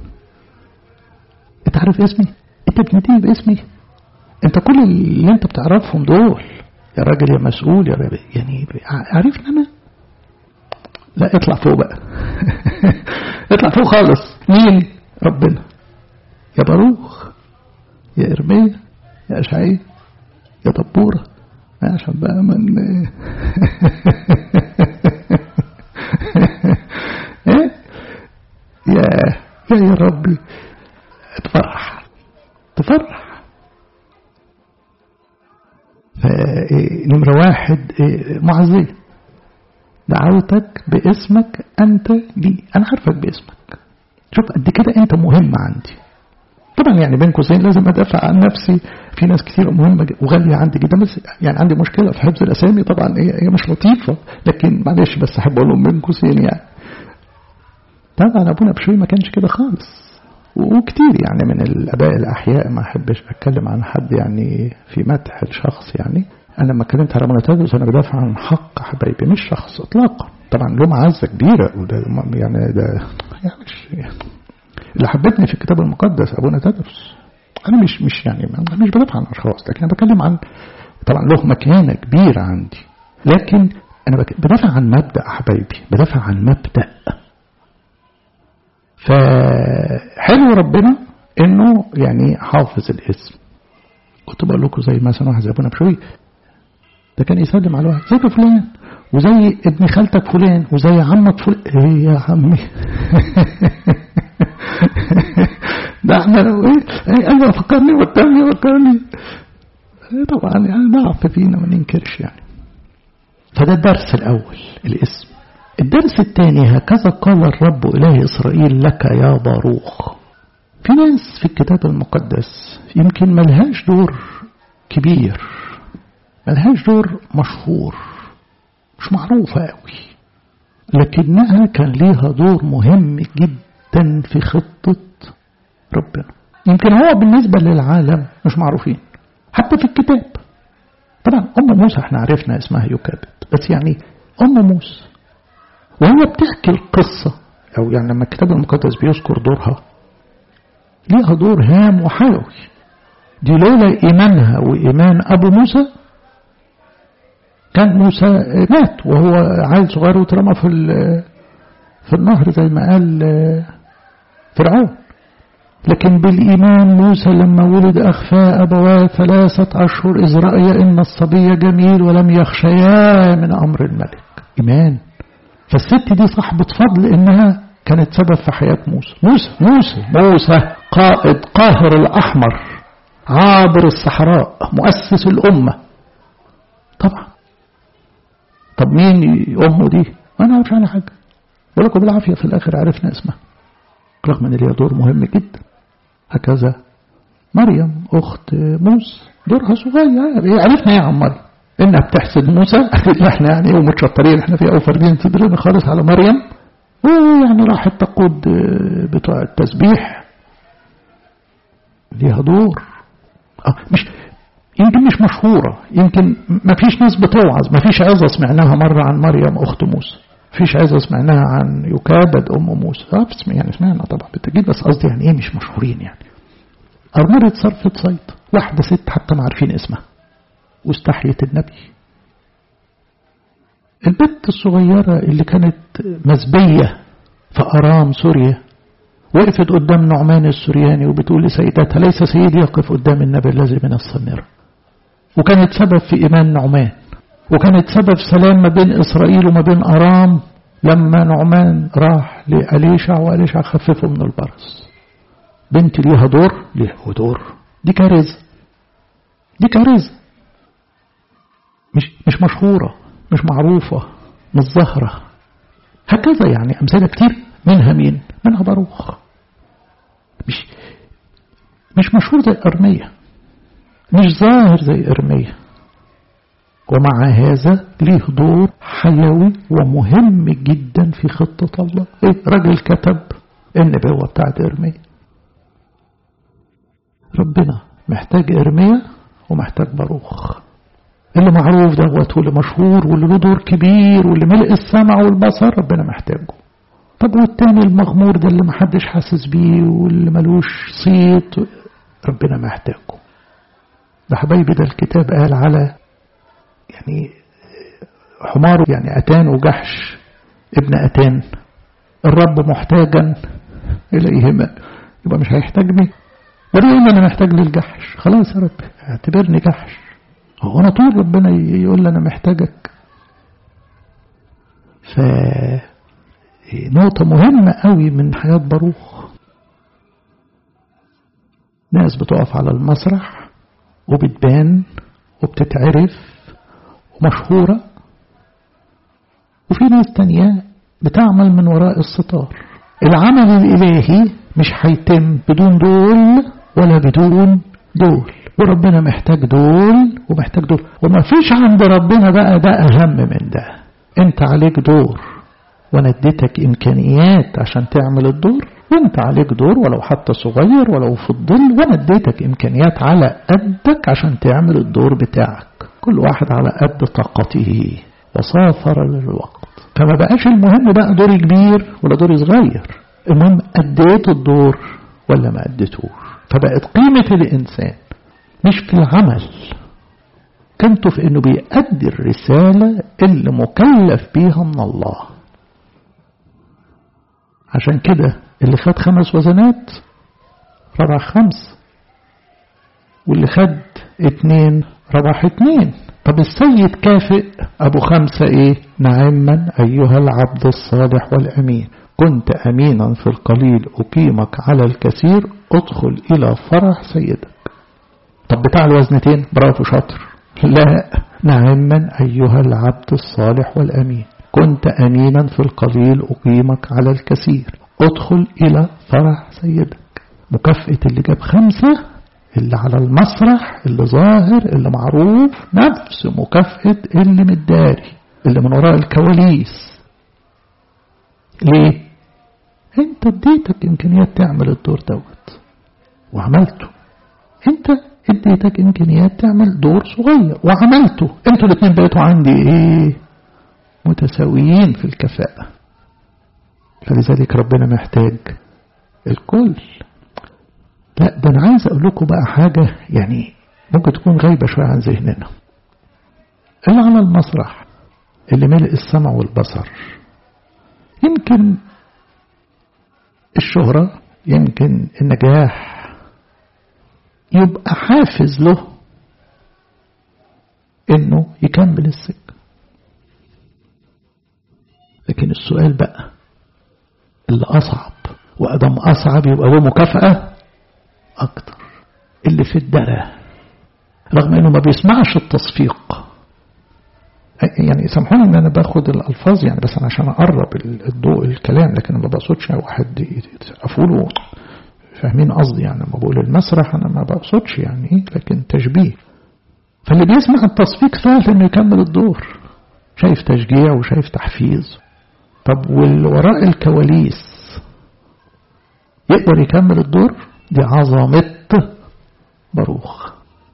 انت عارف اسمي انت بتناديني باسمي انت كل اللي انت بتعرفهم دول يا راجل يا مسؤول يا راجل يعني عارفني انا لا اطلع فوق بقى اطلع فوق خالص مين ربنا يا باروخ يا ارميا يا اشعياء يا دبورة عشان بقى من ايه يا يا يا ربي تفرح تفرح نمرة واحد معزية دعوتك باسمك أنت لي أنا عارفك باسمك شوف قد كده أنت مهم عندي طبعا يعني بين قوسين لازم ادافع عن نفسي في ناس كتير مهمه وغاليه عندي جدا بس يعني عندي مشكله في حفظ الاسامي طبعا هي هي مش لطيفه لكن معلش بس احب اقولهم بين قوسين يعني طبعا أبونا بشوي ما كانش كده خالص وكتير يعني من الآباء الأحياء ما أحبش أتكلم عن حد يعني في مدح الشخص يعني أنا لما اتكلمت على أبونا تدرس أنا بدافع عن حق حبايبي مش شخص إطلاقا طبعا له معزة كبيرة وده يعني ده يعني مش اللي حبتني في الكتاب المقدس أبونا تدرس أنا مش مش يعني مش بدافع عن أشخاص لكن أنا بتكلم عن طبعا له مكانة كبيرة عندي لكن أنا بدافع عن مبدأ حبايبي بدافع عن مبدأ فحلو ربنا إنه يعني حافظ الاسم كنت بقول لكم زي مثلا واحد زي أبونا بشوي ده كان يسلم على واحد زي فلان وزي ابن خالتك فلان وزي عمك فلان ايه يا عمي ده احنا لو ايه ايوه فكرني والتاني فكرني طبعا يعني ضعف فينا ما ننكرش يعني فده الدرس الاول الاسم الدرس الثاني هكذا قال الرب اله اسرائيل لك يا باروخ في ناس في الكتاب المقدس يمكن ملهاش دور كبير ملهاش دور مشهور مش معروفة قوي لكنها كان ليها دور مهم جدا في خطة ربنا يمكن هو بالنسبة للعالم مش معروفين حتى في الكتاب طبعا أم موسى احنا عرفنا اسمها يوكابد بس يعني أم موسى وهي بتحكي القصة أو يعني لما الكتاب المقدس بيذكر دورها ليها دور هام وحيوي دي لولا إيمانها وإيمان أبو موسى كان موسى مات وهو عيل صغير واترمى في في النهر زي ما قال فرعون لكن بالإيمان موسى لما ولد أخفى أبواه ثلاثة أشهر إذ رأي إن الصبي جميل ولم يخشيا من أمر الملك إيمان فالست دي صاحبة فضل إنها كانت سبب في حياة موسى موسى موسى موسى قائد قاهر الأحمر عابر الصحراء مؤسس الأمة طبعا طب مين أمه دي ما نعرفش عنها حاجة ولكم بالعافية في الآخر عرفنا اسمها رغم أن ليها دور مهم جدا هكذا مريم أخت موسى دورها صغير عرفنا يا عم مريم إنها بتحسد موسى إحنا يعني ومتشطرين إحنا فيها وفاردين صدرنا خالص على مريم ويعني راحت تقود بتوع التسبيح ليها دور آه مش يمكن مش مشهورة يمكن ما فيش ناس بتوعظ ما فيش عظة سمعناها مرة عن مريم أخت موسى فيش عظة سمعناها عن يكابد أم موسى اه يعني سمعنا طبعا بالتأكيد بس قصدي يعني إيه مش مشهورين يعني أرملة صرفة صيد واحدة ست حتى ما عارفين اسمها واستحيت النبي البنت الصغيرة اللي كانت مزبية في أرام سوريا وقفت قدام نعمان السورياني وبتقول لسيدتها ليس سيدي يقف قدام النبي الذي من الصنيرة وكانت سبب في إيمان نعمان وكانت سبب سلام ما بين إسرائيل وما بين أرام لما نعمان راح لأليشع وأليشع خففه من البرص بنت ليها دور ليها دور دي كارثة دي كارثة مش مش مشهورة مش معروفة مش ظاهرة هكذا يعني أمثلة كتير منها مين منها باروخ مش مش مشهور زي أرمية مش ظاهر زي أرمية ومع هذا ليه دور حيوي ومهم جدا في خطة الله إيه راجل كتب النبوة بتاعت إرمية ربنا محتاج إرمية ومحتاج باروخ اللي معروف دوت واللي مشهور واللي له دور كبير واللي ملء السمع والبصر ربنا محتاجه طب والتاني المغمور ده اللي محدش حاسس بيه واللي ملوش صيت ربنا محتاجه ده حبايبي ده الكتاب قال على يعني حمار يعني أتان وجحش ابن أتان الرب محتاجا إليهما يبقى مش هيحتاجني ولا يقول أنا محتاج للجحش خلاص يا رب اعتبرني جحش هو أنا طول ربنا يقول لي أنا محتاجك ف نقطة مهمة قوي من حياة باروخ ناس بتقف على المسرح وبتبان وبتتعرف ومشهورة وفي ناس تانية بتعمل من وراء الستار العمل الإلهي مش هيتم بدون دول ولا بدون دول وربنا محتاج دول ومحتاج دول وما فيش عند ربنا بقى ده أهم من ده انت عليك دور وانا اديتك امكانيات عشان تعمل الدور وانت عليك دور ولو حتى صغير ولو في الظل وانا اديتك امكانيات على قدك عشان تعمل الدور بتاعك كل واحد على قد طاقته وسافر للوقت فما بقاش المهم بقى دوري كبير ولا دوري صغير المهم اديت الدور ولا ما اديتوش فبقت قيمة الإنسان مش في العمل قيمته في انه بيأدي الرسالة اللي مكلف بيها من الله عشان كده اللي خد خمس وزنات ربح خمس واللي خد اتنين ربح اتنين طب السيد كافئ أبو خمسة إيه نعما أيها العبد الصالح والأمين كنت أمينا في القليل أقيمك على الكثير ادخل إلى فرح سيدك طب بتاع الوزنتين برافو شاطر لا نعما أيها العبد الصالح والأمين كنت أمينا في القليل أقيمك على الكثير ادخل إلى فرح سيدك مكافأة اللي جاب خمسة اللي على المسرح اللي ظاهر اللي معروف نفس مكافأة اللي متداري اللي من وراء الكواليس ليه؟ انت اديتك امكانيات تعمل الدور دوت وعملته انت اديتك امكانيات تعمل دور صغير وعملته انتوا الاثنين بقيتوا عندي ايه متساويين في الكفاءة فلذلك ربنا محتاج الكل لا ده انا عايز اقول لكم بقى حاجة يعني ممكن تكون غايبة شوية عن ذهننا اللي على المسرح اللي ملء السمع والبصر يمكن الشهرة يمكن النجاح يبقى حافز له انه يكمل السكة لكن السؤال بقى اللي أصعب وأدم أصعب يبقى له مكافأة أكتر اللي في الدرة رغم أنه ما بيسمعش التصفيق يعني سامحوني ان انا باخد الالفاظ يعني بس انا عشان اقرب الضوء الكلام لكن ما بقصدش واحد افوله فاهمين قصدي يعني لما بقول المسرح انا ما بقصدش يعني لكن تشبيه فاللي بيسمع التصفيق سهل انه يكمل الدور شايف تشجيع وشايف تحفيز طب واللي وراء الكواليس يقدر يكمل الدور دي عظمة باروخ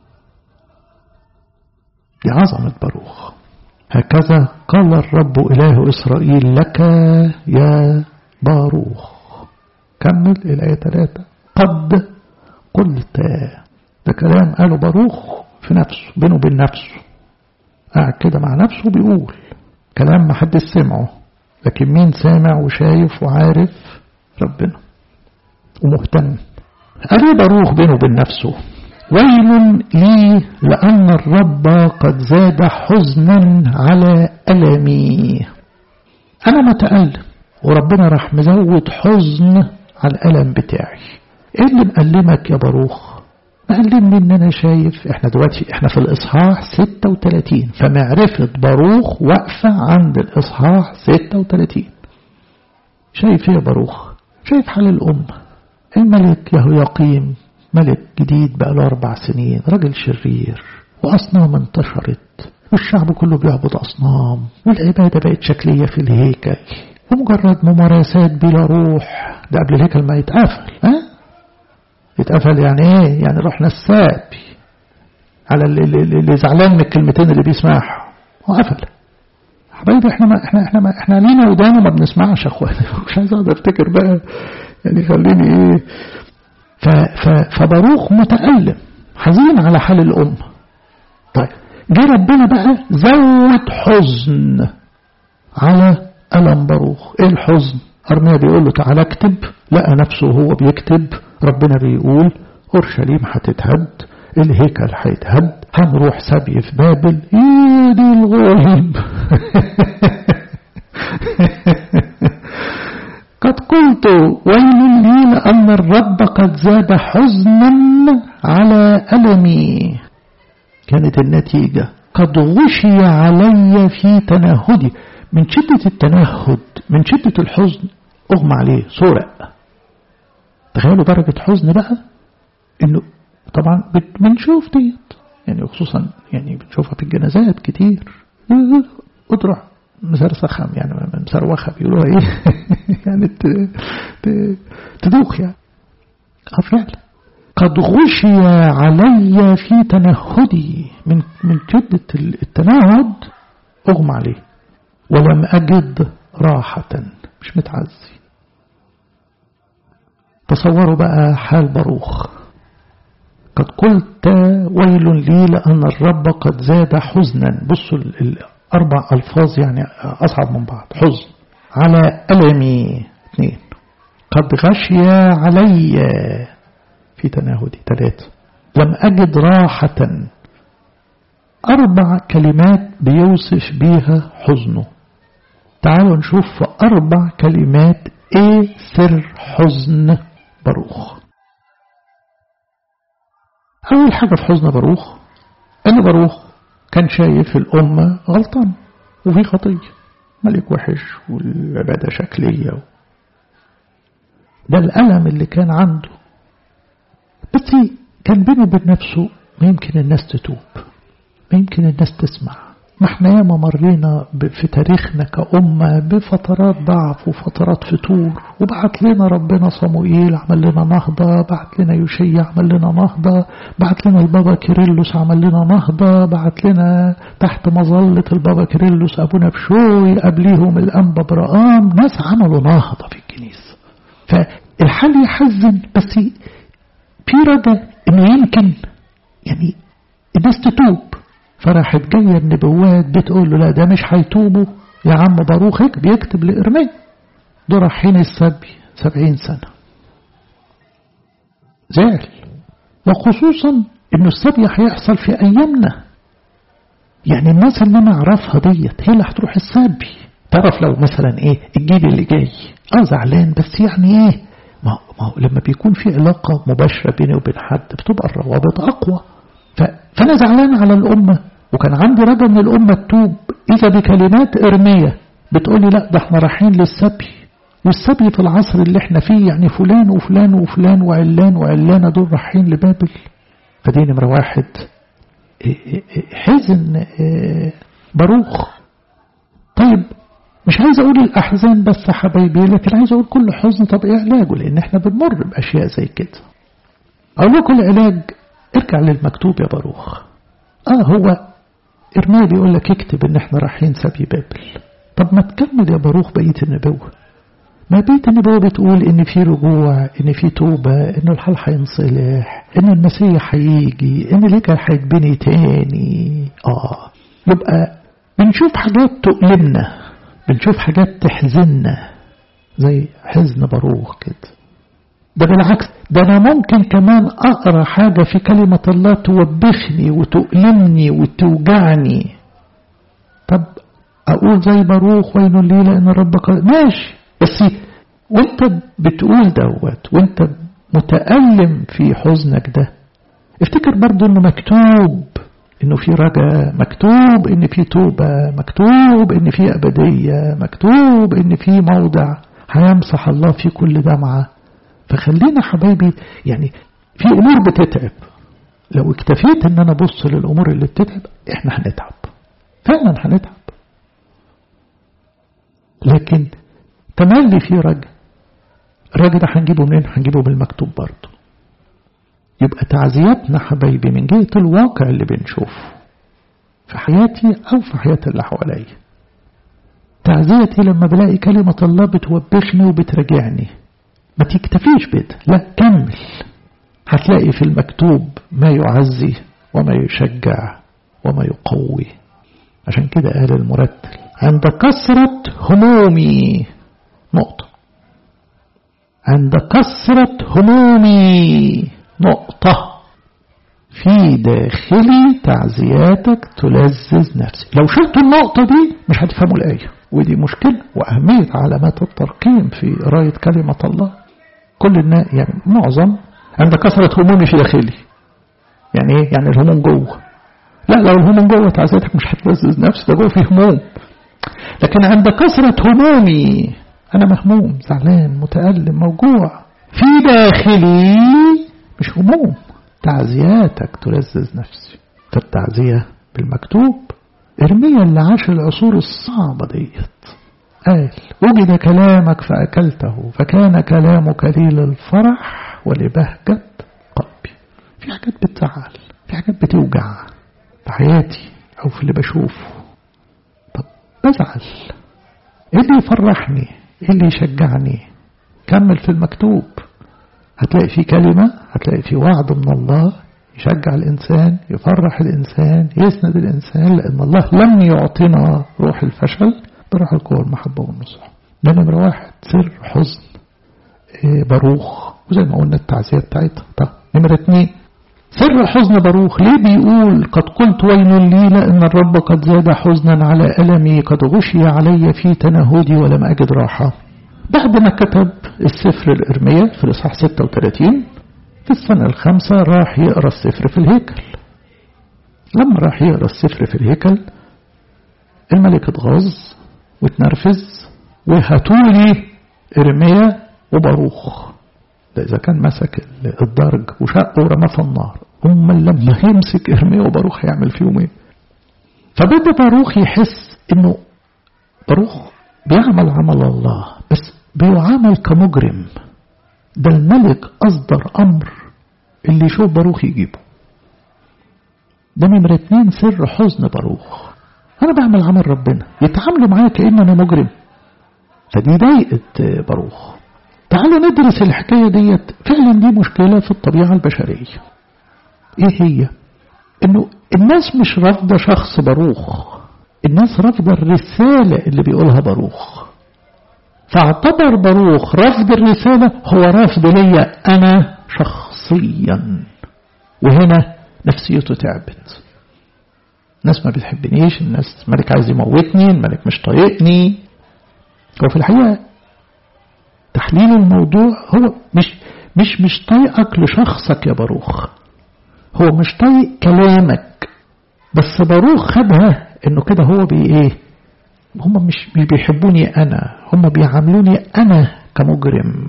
دي عظمة باروخ هكذا قال الرب إله إسرائيل لك يا باروخ كمل الآية 3 قد قلت ده كلام قاله باروخ في نفسه بينه وبين نفسه قاعد كده مع نفسه بيقول كلام ما حدش سمعه لكن مين سامع وشايف وعارف ربنا ومهتم قال باروخ بينه وبين نفسه ويل لي لأن الرب قد زاد حزنا على ألمي أنا متألم وربنا راح مزود حزن على الألم بتاعي إيه اللي مألمك يا باروخ مألمني إن أنا شايف إحنا دلوقتي إحنا في الإصحاح 36 فمعرفة باروخ واقفة عند الإصحاح 36 شايف إيه يا باروخ شايف حال الأمة الملك يهوياقيم ملك جديد بقى له أربع سنين راجل شرير وأصنام انتشرت والشعب كله بيعبد أصنام والعبادة بقت شكلية في الهيكل ومجرد ممارسات بلا روح ده قبل الهيكل ما يتقفل ها يتقفل يعني ايه يعني روح نساب على اللي, اللي زعلان من الكلمتين اللي بيسمعها وقفل حبايبي احنا ما احنا احنا ما احنا لينا ودان وما بنسمعش يا اخواني مش عايز اقعد افتكر بقى يعني خليني ايه ف ف فباروخ متألم حزين على حال الأمة طيب جه ربنا بقى زود حزن على ألم باروخ ايه الحزن أرميا بيقول له تعالى اكتب لقى نفسه هو بيكتب ربنا بيقول أورشليم هتتهد الهيكل هيتهد هنروح سبي في بابل ايه دي الغيب قد قلت ويل لي لأن الرب قد زاد حزنا على ألمي كانت النتيجة قد غشي علي في تنهدي من شدة التنهد من شدة الحزن أغمى عليه سرق تخيلوا درجة حزن بقى إنه طبعا بنشوف ديت يعني خصوصا يعني بنشوفها في الجنازات كتير أدرع مسرسخم يعني من مصروخة بيقولوها ايه يعني تدوخ يعني اه فعلا قد غشي علي في تنهدي من من شدة التنهد أغمى عليه ولم أجد راحة مش متعزي تصوروا بقى حال باروخ قد قلت ويل لي لأن الرب قد زاد حزنا بصوا الأربع ألفاظ يعني أصعب من بعض حزن على ألمي اثنين قد غشي علي في تناهدي ثلاثة لم أجد راحة أربع كلمات بيوصف بيها حزنه تعالوا نشوف في أربع كلمات إيه سر حزن باروخ أول حاجة في حزن باروخ أن باروخ كان شايف الأمة غلطان وفي خطية ملك وحش والعبادة شكلية ده الألم اللي كان عنده بس كان بينه وبين نفسه ما يمكن الناس تتوب ما يمكن الناس تسمع ما احنا ياما مرينا في تاريخنا كأمة بفترات ضعف وفترات فتور وبعت لنا ربنا صموئيل عمل لنا نهضة بعت لنا يوشيا عمل لنا نهضة بعت لنا البابا كيرلس عمل لنا نهضة بعت لنا تحت مظلة البابا كيرلس أبونا بشوي قبليهم الأنبا برقام ناس عملوا نهضة في الكنيسة فالحال يحزن بس في رجاء انه يمكن يعني الناس تتوب فراحت جاية النبوات بتقول له لا ده مش هيتوبوا يا عم باروخ بيكتب لإرميا دول رايحين السبي سبعين سنة زعل وخصوصا انه السبي هيحصل في ايامنا يعني الناس اللي انا اعرفها ديت هي اللي هتروح السبي تعرف لو مثلا ايه الجيل اللي جاي اه زعلان بس يعني ايه ما هو لما بيكون في علاقة مباشرة بيني وبين حد بتبقى الروابط أقوى فأنا زعلان على الأمة وكان عندي رجا من الأمة تتوب إذا بكلمات إرمية بتقولي لا ده احنا رايحين للسبي والسبي في العصر اللي احنا فيه يعني فلان وفلان وفلان وعلان وعلانة دول رايحين لبابل فدي نمرة واحد حزن باروخ طيب مش عايز اقول الاحزان بس حبايبي لكن عايز اقول كل حزن طب ايه علاجه لان احنا بنمر باشياء زي كده اقول لكم العلاج ارجع للمكتوب يا باروخ اه هو ارميا بيقول لك اكتب ان احنا رايحين سبي بابل طب ما تكمل يا باروخ بقيه النبوه ما بقيه النبوه بتقول ان في رجوع ان في توبه ان الحال هينصلح ان المسيح هيجي ان الهيكل هيتبني تاني اه يبقى بنشوف حاجات تؤلمنا بنشوف حاجات تحزننا زي حزن باروخ كده ده بالعكس ده أنا ممكن كمان أقرأ حاجة في كلمة الله توبخني وتؤلمني وتوجعني طب أقول زي باروخ ويل لي لأن ربك ماشي بس وانت بتقول دوت وانت متألم في حزنك ده افتكر برضو انه مكتوب انه في رجاء مكتوب ان في توبة مكتوب ان في ابدية مكتوب ان في موضع هيمسح الله في كل دمعة فخلينا حبايبي يعني في امور بتتعب لو اكتفيت ان انا ابص للامور اللي بتتعب احنا هنتعب فعلا هنتعب لكن تملي في رجاء الرجاء ده هنجيبه منين هنجيبه بالمكتوب برضه يبقى تعزيتنا حبايبي من جهة الواقع اللي بنشوفه في حياتي أو في حياة اللي حواليا تعزيتي لما بلاقي كلمة الله بتوبخني وبترجعني ما تكتفيش بده لا كمل هتلاقي في المكتوب ما يعزي وما يشجع وما يقوي عشان كده قال المرتل عند كثرة همومي نقطة عند كثرة همومي نقطة في داخلي تعزياتك تلذذ نفسي لو شلت النقطة دي مش هتفهموا الآية ودي مشكلة وأهمية علامات الترقيم في قراية كلمة الله كل الناس يعني معظم عند كثرة همومي في داخلي يعني ايه يعني الهموم جوه لا لو الهموم جوه تعزيتك مش هتلذذ نفسي ده جوه في هموم لكن عند كثرة همومي أنا مهموم زعلان متألم موجوع في داخلي مش هموم تعزياتك تلذذ نفسي فالتعزية بالمكتوب ارميا اللي عاش العصور الصعبة ديت قال وجد كلامك فأكلته فكان كلامك لي للفرح ولبهجة قلبي في حاجات بتزعل في حاجات بتوجع في حياتي أو في اللي بشوفه طب بزعل ايه اللي يفرحني ايه اللي يشجعني كمل في المكتوب هتلاقي في كلمة هتلاقي في وعد من الله يشجع الإنسان يفرح الإنسان يسند الإنسان لأن الله لم يعطينا روح الفشل بروح القوة والمحبة والنصح ده نمرة واحد سر حزن إيه باروخ وزي ما قلنا التعزية بتاعتها طب نمرة اتنين سر حزن باروخ ليه بيقول قد قلت ويل لي لأن الرب قد زاد حزنا على ألمي قد غشي علي في تنهدي ولم أجد راحة بعد ما كتب السفر الإرمية في الإصحاح 36 في السنة الخامسة راح يقرأ السفر في الهيكل لما راح يقرأ السفر في الهيكل الملك اتغاظ واتنرفز وهاتولي إرمية وباروخ ده إذا كان مسك الدرج وشقه ورماه في النار أما لما يمسك إرمية وباروخ هيعمل فيهم إيه فبدأ باروخ يحس إنه باروخ بيعمل عمل الله بس بيعامل كمجرم ده الملك أصدر أمر اللي يشوف باروخ يجيبه ده نمرة اتنين سر حزن باروخ أنا بعمل عمل ربنا يتعاملوا معايا كأن أنا مجرم فدي ضايقت باروخ تعالوا ندرس الحكاية ديت فعلا دي مشكلة في الطبيعة البشرية ايه هي انه الناس مش رافضة شخص باروخ الناس رافضة الرسالة اللي بيقولها باروخ فاعتبر باروخ رفض الرسالة هو رفض ليا أنا شخصيا وهنا نفسيته تعبت الناس ما بتحبنيش الناس الملك عايز يموتني الملك مش طايقني هو في الحقيقة تحليل الموضوع هو مش مش مش طايقك لشخصك يا باروخ هو مش طايق كلامك بس باروخ خدها انه كده هو بي ايه هم مش مش بيحبوني انا هم بيعاملوني انا كمجرم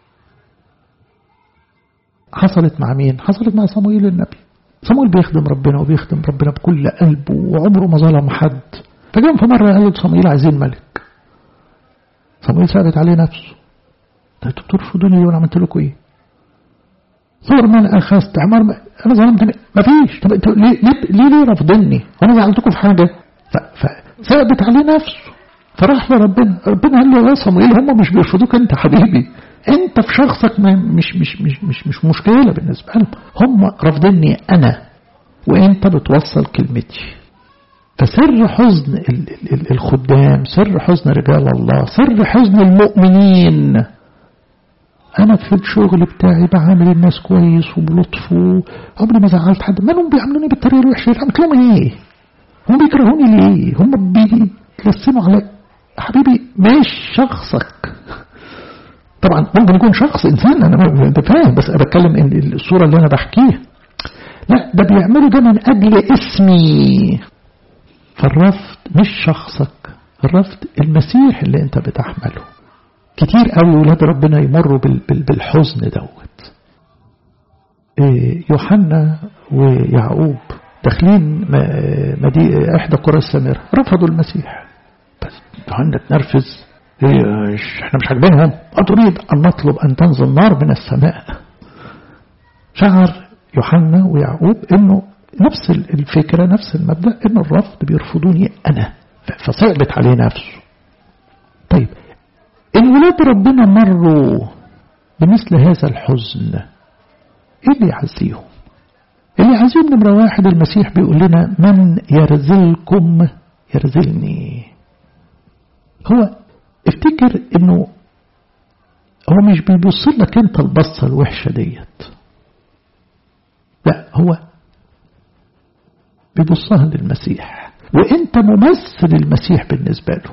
حصلت مع مين حصلت مع صمويل النبي صمويل بيخدم ربنا وبيخدم ربنا بكل قلبه وعمره ما ظلم حد فجاء في مرة قال صمويل عايزين ملك صمويل ثابت عليه نفسه انتوا بترفضوني ليه وانا عملت لكم ايه صور من اخذت عمار انا ظلمت ما فيش طب انتوا ليه ليه ليه, ليه رافضني وانا زعلتكم في حاجه فثابت عليه نفسه فراح لربنا ربنا قال له يا صموئيل هم مش بيرفضوك انت حبيبي انت في شخصك ما مش مش مش مش مش مشكله بالنسبه لهم هم رافضيني انا وانت بتوصل كلمتي فسر حزن الخدام سر حزن رجال الله سر حزن المؤمنين انا في الشغل بتاعي بعامل الناس كويس وبلطف عمري ما زعلت حد مالهم بيعاملوني بالطريقه الوحشه عملت لهم ايه هم بيكرهوني ليه هم بيتلسموا على حبيبي مش شخصك طبعا ممكن يكون شخص انسان انا انت فاهم بس انا بتكلم ان الصوره اللي انا بحكيها لا ده بيعملوا ده من اجل اسمي فالرفض مش شخصك الرفض المسيح اللي انت بتحمله كتير قوي ولاد ربنا يمروا بالحزن دوت يوحنا ويعقوب داخلين مدي احدى قرى السامرة رفضوا المسيح بس يوحنا اتنرفز احنا مش عاجبينهم اتريد ان نطلب ان تنزل نار من السماء شعر يوحنا ويعقوب انه نفس الفكرة نفس المبدأ ان الرفض بيرفضوني انا فصعبت عليه نفسه طيب الولاد ربنا مروا بمثل هذا الحزن ايه اللي يعزيهم اللي يعزيهم نمرة واحد المسيح بيقول لنا من يرزلكم يرزلني هو افتكر انه هو مش بيبص لك انت البصة الوحشة ديت لا هو بيبصها للمسيح وانت ممثل المسيح بالنسبة له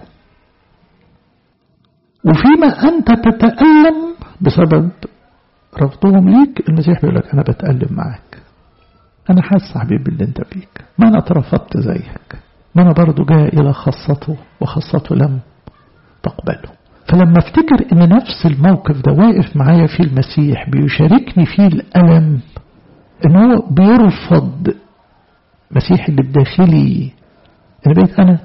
وفيما أنت تتألم بسبب رفضهم ليك المسيح بيقول لك أنا بتألم معاك أنا حاسس حبيبي اللي أنت بيك ما أنا اترفضت زيك ما أنا برضو جاء إلى خاصته وخاصته لم تقبله فلما افتكر ان نفس الموقف ده واقف معايا فيه المسيح بيشاركني فيه الألم ان هو بيرفض مسيح اللي بداخلي انا بقيت انا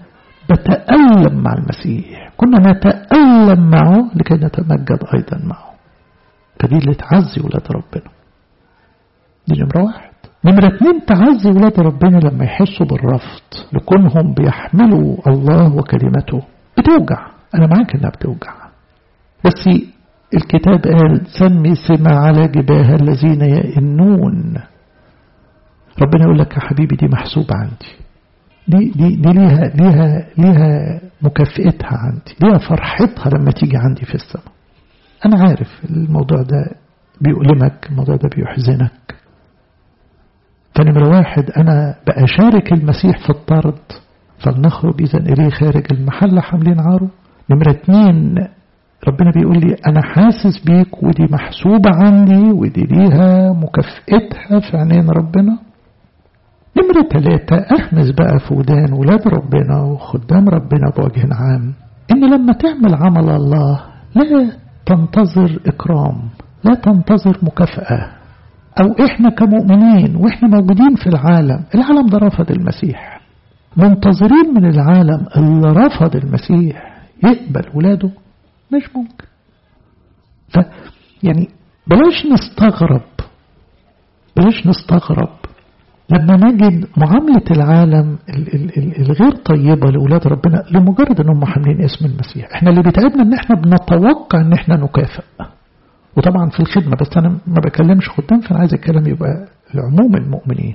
نتألم مع المسيح كنا نتألم معه لكي نتمجد أيضا معه فدي اللي تعزي ولاد ربنا دي نمرة واحد نمرة اتنين تعزي ولاد ربنا لما يحسوا بالرفض لكونهم بيحملوا الله وكلمته بتوجع أنا معاك إنها بتوجع بس الكتاب قال سمي سمع على جباه الذين يئنون ربنا يقول لك يا حبيبي دي محسوبة عندي دي, دي, دي ليها, ليها, ليها مكافئتها عندي ليها فرحتها لما تيجي عندي في السماء أنا عارف الموضوع ده بيؤلمك الموضوع ده بيحزنك فنمرة واحد أنا بأشارك المسيح في الطرد فلنخرج إذا إليه خارج المحل حاملين عاره نمرة اتنين ربنا بيقول لي أنا حاسس بيك ودي محسوبة عندي ودي ليها مكافئتها في عينين ربنا نمرة ثلاثة أحمس بقى في ودان ولاد ربنا وخدام ربنا بوجه عام إن لما تعمل عمل الله لا تنتظر إكرام لا تنتظر مكافأة أو إحنا كمؤمنين وإحنا موجودين في العالم العالم ده رفض المسيح منتظرين من العالم اللي رفض المسيح يقبل ولاده مش ممكن ف يعني بلاش نستغرب بلاش نستغرب لما نجد معاملة العالم الغير طيبة لأولاد ربنا لمجرد أنهم حاملين اسم المسيح احنا اللي بيتعبنا ان احنا بنتوقع ان احنا نكافئ وطبعا في الخدمة بس أنا ما بكلمش خدام فأنا عايز الكلام يبقى لعموم المؤمنين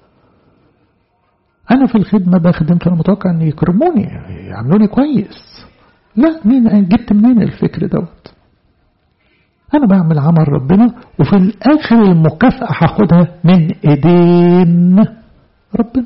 أنا في الخدمة بخدم فأنا متوقع أن يكرموني يعملوني كويس لا مين جبت منين الفكر دوت أنا بعمل عمل ربنا وفي الآخر المكافأة هاخدها من إيدين ربنا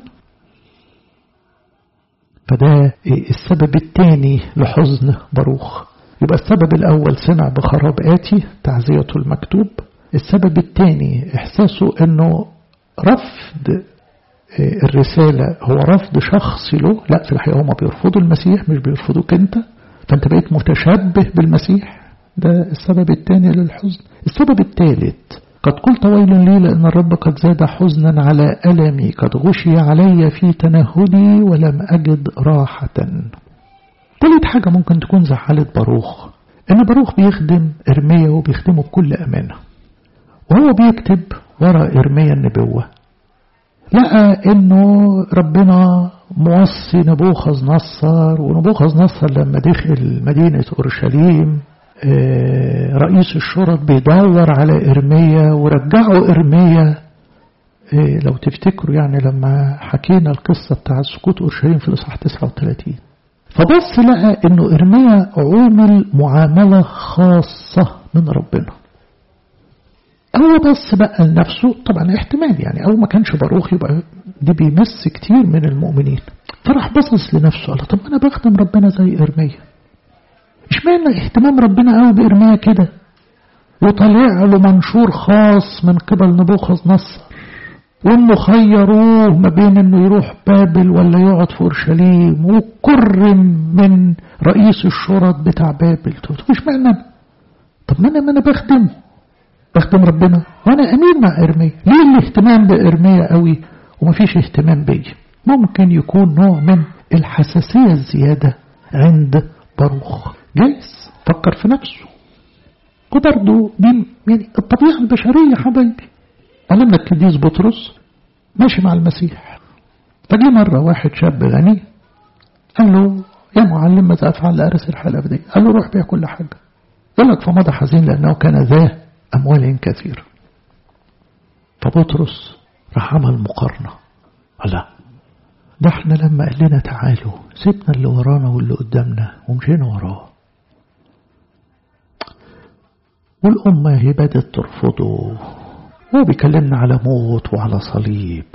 فده السبب الثاني لحزن باروخ يبقى السبب الأول سمع بخراب آتي تعزيته المكتوب السبب الثاني إحساسه أنه رفض الرسالة هو رفض شخصي له لا في الحقيقة هم بيرفضوا المسيح مش بيرفضوك أنت فأنت بقيت متشبه بالمسيح ده السبب الثاني للحزن السبب الثالث قد قلت ويل لي لأن الرب قد زاد حزنا على ألمي قد غشي علي في تنهدي ولم أجد راحة ثالث حاجة ممكن تكون زعلت باروخ إن باروخ بيخدم إرميا وبيخدمه بكل أمانة وهو بيكتب ورا إرميا النبوة لقى إنه ربنا موصي نبوخذ نصر ونبوخذ نصر لما دخل مدينة أورشليم رئيس الشرط بيدور على إرميا ورجعوا إرميا لو تفتكروا يعني لما حكينا القصة بتاع سقوط أورشليم في الإصحاح 39 فبص لقى إنه إرميا عومل معاملة خاصة من ربنا هو بص بقى لنفسه طبعا احتمال يعني أو ما كانش باروخ يبقى دي بيمس كتير من المؤمنين فراح بصص لنفسه قال طب أنا بخدم ربنا زي إرميا اشمعنى اهتمام ربنا قوي بإرميا كده وطلع له منشور خاص من قبل نبوخذ نصر وانه خيروه ما بين انه يروح بابل ولا يقعد في اورشليم وكرم من رئيس الشرط بتاع بابل طب مش معنى طب ما انا ما انا بخدم بخدم ربنا وانا امين مع ارميا ليه الاهتمام بارميا قوي ومفيش اهتمام بيا ممكن يكون نوع من الحساسيه الزياده عند باروخ جايز فكر في نفسه وبرضه دي يعني الطبيعة البشرية حبايبي علمنا القديس بطرس ماشي مع المسيح فجي مرة واحد شاب غني قال له يا معلم ماذا أفعل لأرث الحلف دي قال له روح بيع كل حاجة يقول لك فمضى حزين لأنه كان ذا أموال كثيرة فبطرس راح عمل مقارنة الله ده احنا لما قال لنا تعالوا سيبنا اللي ورانا واللي قدامنا ومشينا وراه والأمة هي بدأت ترفضه هو بيكلمنا على موت وعلى صليب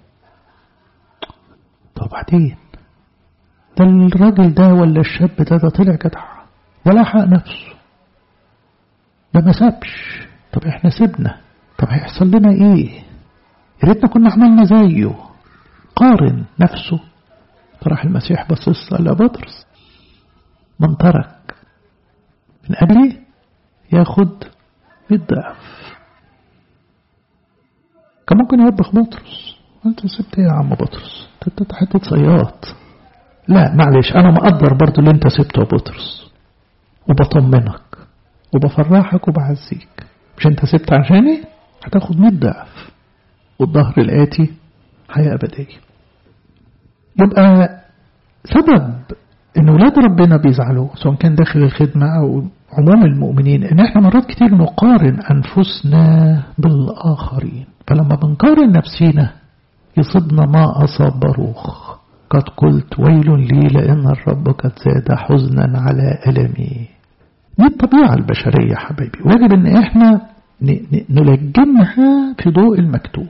طب بعدين ده الراجل ده ولا الشاب ده ده طلع جدع ولا حق نفسه ده ما سابش طب احنا سيبنا طب هيحصل لنا ايه يا ريتنا كنا عملنا زيه قارن نفسه فراح المسيح بصص قال بطرس من ترك من أجلي ياخد بالضعف كان ممكن يوبخ بطرس انت سبت ايه يا عم بطرس انت حته صياط لا معلش أنا مقدر برضو اللي أنت سبته يا بطرس وبطمنك وبفرحك وبعزيك مش أنت سبت عشاني هتاخد 100 ضعف والظهر الآتي حياة أبدية يبقى سبب ان ولاد ربنا بيزعلوا سواء كان داخل الخدمة او عموم المؤمنين ان احنا مرات كتير نقارن انفسنا بالاخرين فلما بنقارن نفسينا يصيبنا ما اصاب باروخ قد قلت ويل لي لان الرب قد زاد حزنا على المي دي الطبيعة البشرية حبايبي واجب ان احنا نلجمها في ضوء المكتوب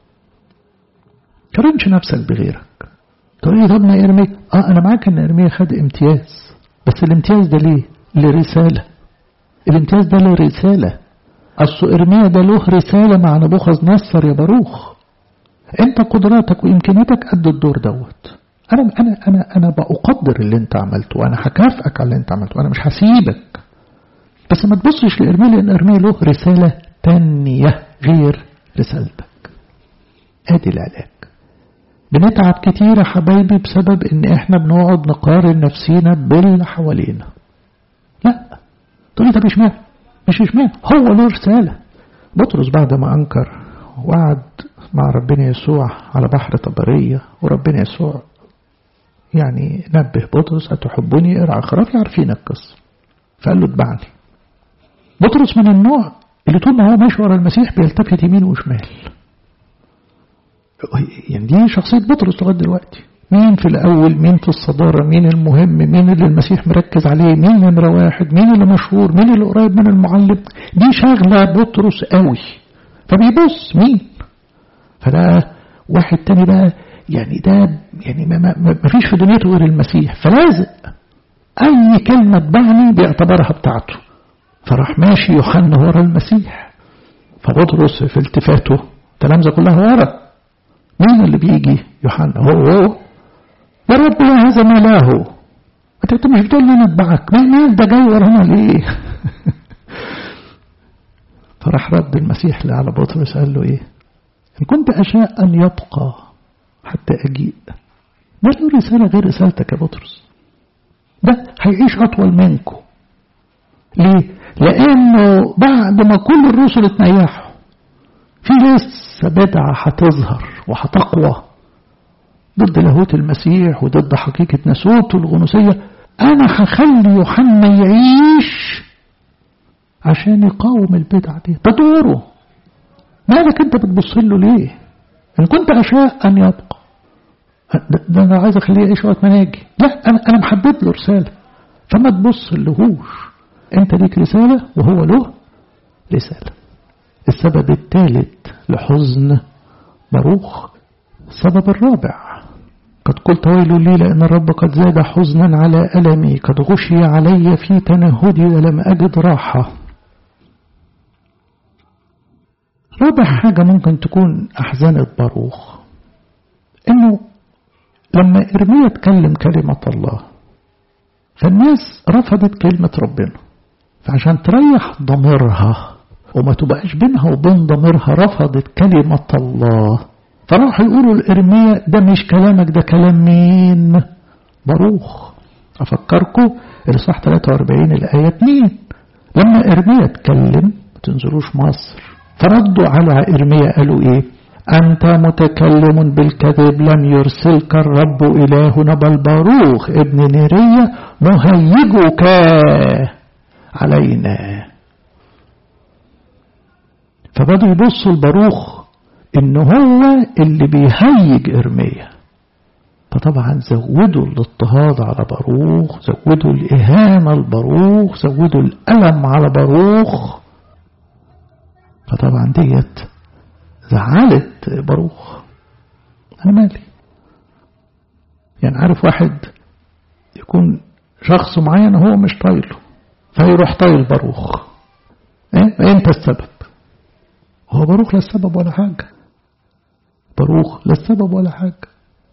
قارنش نفسك بغيرك تقول لي طب ما ارمي اه انا معاك ان ارميا خد امتياز بس الامتياز ده ليه لرسالة الامتياز ده له رسالة اصل ارميا ده له رسالة مع نبوخذ نصر يا باروخ انت قدراتك وامكانياتك قد الدور دوت انا انا انا انا بقدر اللي انت عملته وانا هكافئك على اللي انت عملته وانا مش هسيبك بس ما تبصش لارميا لان ارميا له رسالة تانية غير رسالتك ادي العلاج بنتعب كتير يا حبايبي بسبب ان احنا بنقعد نقارن نفسينا باللي حوالينا لا تقول لي طب اشمعنى مش اشمعنى هو له رسالة بطرس بعد ما انكر وقعد مع ربنا يسوع على بحر طبرية وربنا يسوع يعني نبه بطرس أتحبني ارعى خرافي عارفين القصة فقال له اتبعني بطرس من النوع اللي طول ما هو ماشي ورا المسيح بيلتفت يمين وشمال يعني دي شخصية بطرس لغاية دلوقتي مين في الأول مين في الصدارة مين المهم مين اللي المسيح مركز عليه مين نمرة واحد مين اللي مشهور مين اللي قريب من المعلم دي شغلة بطرس قوي فبيبص مين فده واحد تاني بقى يعني ده يعني ما, ما, ما فيش في دنيته غير المسيح فلازق أي كلمة تبعني بيعتبرها بتاعته فراح ماشي يوحنا ورا المسيح فبطرس في التفاته تلامذة كلها ورا مين اللي بيجي يوحنا هو هو يا رب لا هذا ما له انت مش بتقول لي نتبعك مين ده جاي ورانا ليه فراح رد المسيح على بطرس قال له ايه ان كنت اشاء ان يبقى حتى اجيء ده له رساله غير رسالتك يا بطرس ده هيعيش اطول منكم ليه لانه بعد ما كل الرسل اتنيحوا في لسه بدعه هتظهر وهتقوى ضد لاهوت المسيح وضد حقيقة ناسوته الغنوصية أنا هخلي يوحنا يعيش عشان يقاوم البدعة دي ده دوره مالك أنت بتبص له ليه؟ إن كنت أشاء أن يبقى ده أنا عايز أخليه يعيش وقت ما ناجي لا أنا أنا محدد له رسالة فما تبص لهوش أنت ليك رسالة وهو له رسالة السبب الثالث لحزن باروخ السبب الرابع قد قلت ويل لي لأن الرب قد زاد حزنا على ألمي قد غشي علي في تنهدي ولم أجد راحة رابع حاجة ممكن تكون أحزنة باروخ إنه لما إرميا اتكلم كلمة الله فالناس رفضت كلمة ربنا فعشان تريح ضميرها وما تبقاش بينها وبين ضميرها رفضت كلمة الله فراحوا يقولوا لإرميا ده مش كلامك ده كلام مين باروخ أفكركم الإصحاح 43 الآية 2 لما إرميا اتكلم ما تنزلوش مصر فردوا على إرميا قالوا إيه أنت متكلم بالكذب لم يرسلك الرب إلهنا بل باروخ ابن نيرية مهيجك علينا فبدوا يبصوا الباروخ ان هو اللي بيهيج ارميا فطبعا زودوا الاضطهاد على باروخ زودوا الاهانه لباروخ زودوا الالم على باروخ فطبعا ديت زعلت باروخ انا مالي يعني عارف واحد يكون شخص معين هو مش طايله فيروح طايل باروخ إيه؟ انت السبب هو باروخ لا السبب ولا حاجه باروخ لا السبب ولا حاجة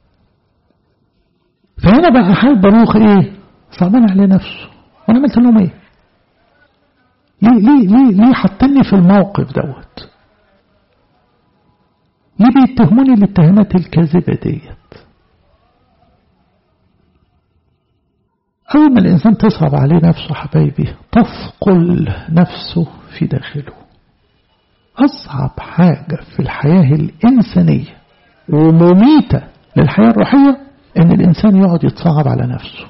فهنا بقى حال باروخ ايه صعبان عليه نفسه وانا عملت لهم ايه ليه ليه ليه ليه حطني في الموقف دوت ليه بيتهموني الاتهامات الكاذبة ديت أول ما الإنسان تصعب عليه نفسه حبايبي تثقل نفسه في داخله أصعب حاجة في الحياة الإنسانية ومميتة للحياة الروحية إن الإنسان يقعد يتصعب على نفسه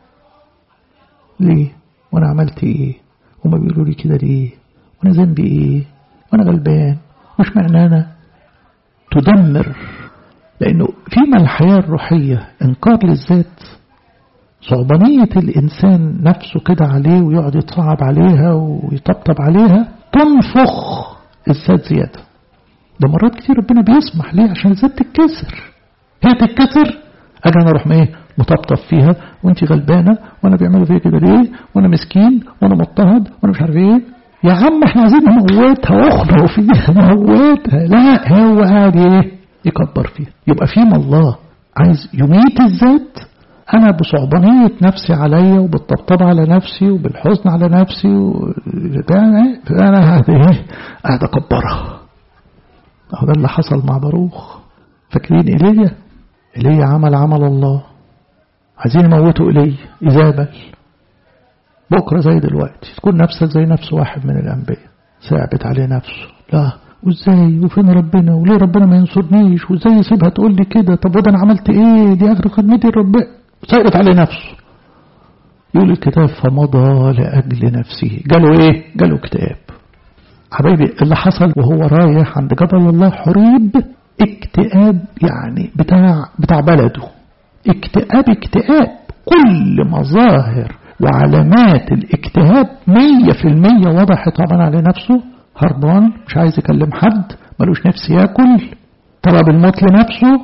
ليه؟ وأنا عملت إيه؟ وما بيقولوا لي كده ليه؟ وأنا ذنبي إيه؟ وأنا غلبان مش معنى أنا تدمر لأنه فيما الحياة الروحية إنكار للذات صعبانية الإنسان نفسه كده عليه ويقعد يتصعب عليها ويطبطب عليها تنفخ الذات زيادة ده مرات كتير ربنا بيسمح ليه عشان الذات تتكسر هي تتكسر أجي أنا أروح إيه مطبطب فيها وأنت غلبانة وأنا بيعملوا فيا كده ليه وأنا مسكين وأنا مضطهد وأنا مش عارف إيه يا عم احنا عايزين نموتها واخنق فيها نموتها لا هو قاعد ايه يكبر فيها يبقى فيما الله عايز يميت الذات أنا بصعبانية نفسي عليا وبالطبطب على نفسي وبالحزن على نفسي فأنا قاعد إيه قاعد أكبرها أهو ده اللي حصل مع باروخ فاكرين إيليا إيليا عمل عمل الله عايزين يموتوا إيليا إيزابل بكرة زي دلوقتي تكون نفسك زي نفس واحد من الأنبياء ثابت عليه نفسه لا وازاي وفين ربنا وليه ربنا ما ينصرنيش وازاي يسيبها تقول لي كده طب وده انا عملت ايه دي اخر خدمتي لربنا سيرت عليه نفسه يقول الكتاب فمضى لأجل نفسه جاله ايه جاله اكتئاب حبايبي اللي حصل وهو رايح عند جبل الله حريب اكتئاب يعني بتاع بتاع بلده اكتئاب اكتئاب كل مظاهر وعلامات الاكتئاب مية في المية وضحت طبعا على نفسه هربان مش عايز يكلم حد ملوش نفس ياكل طلب الموت لنفسه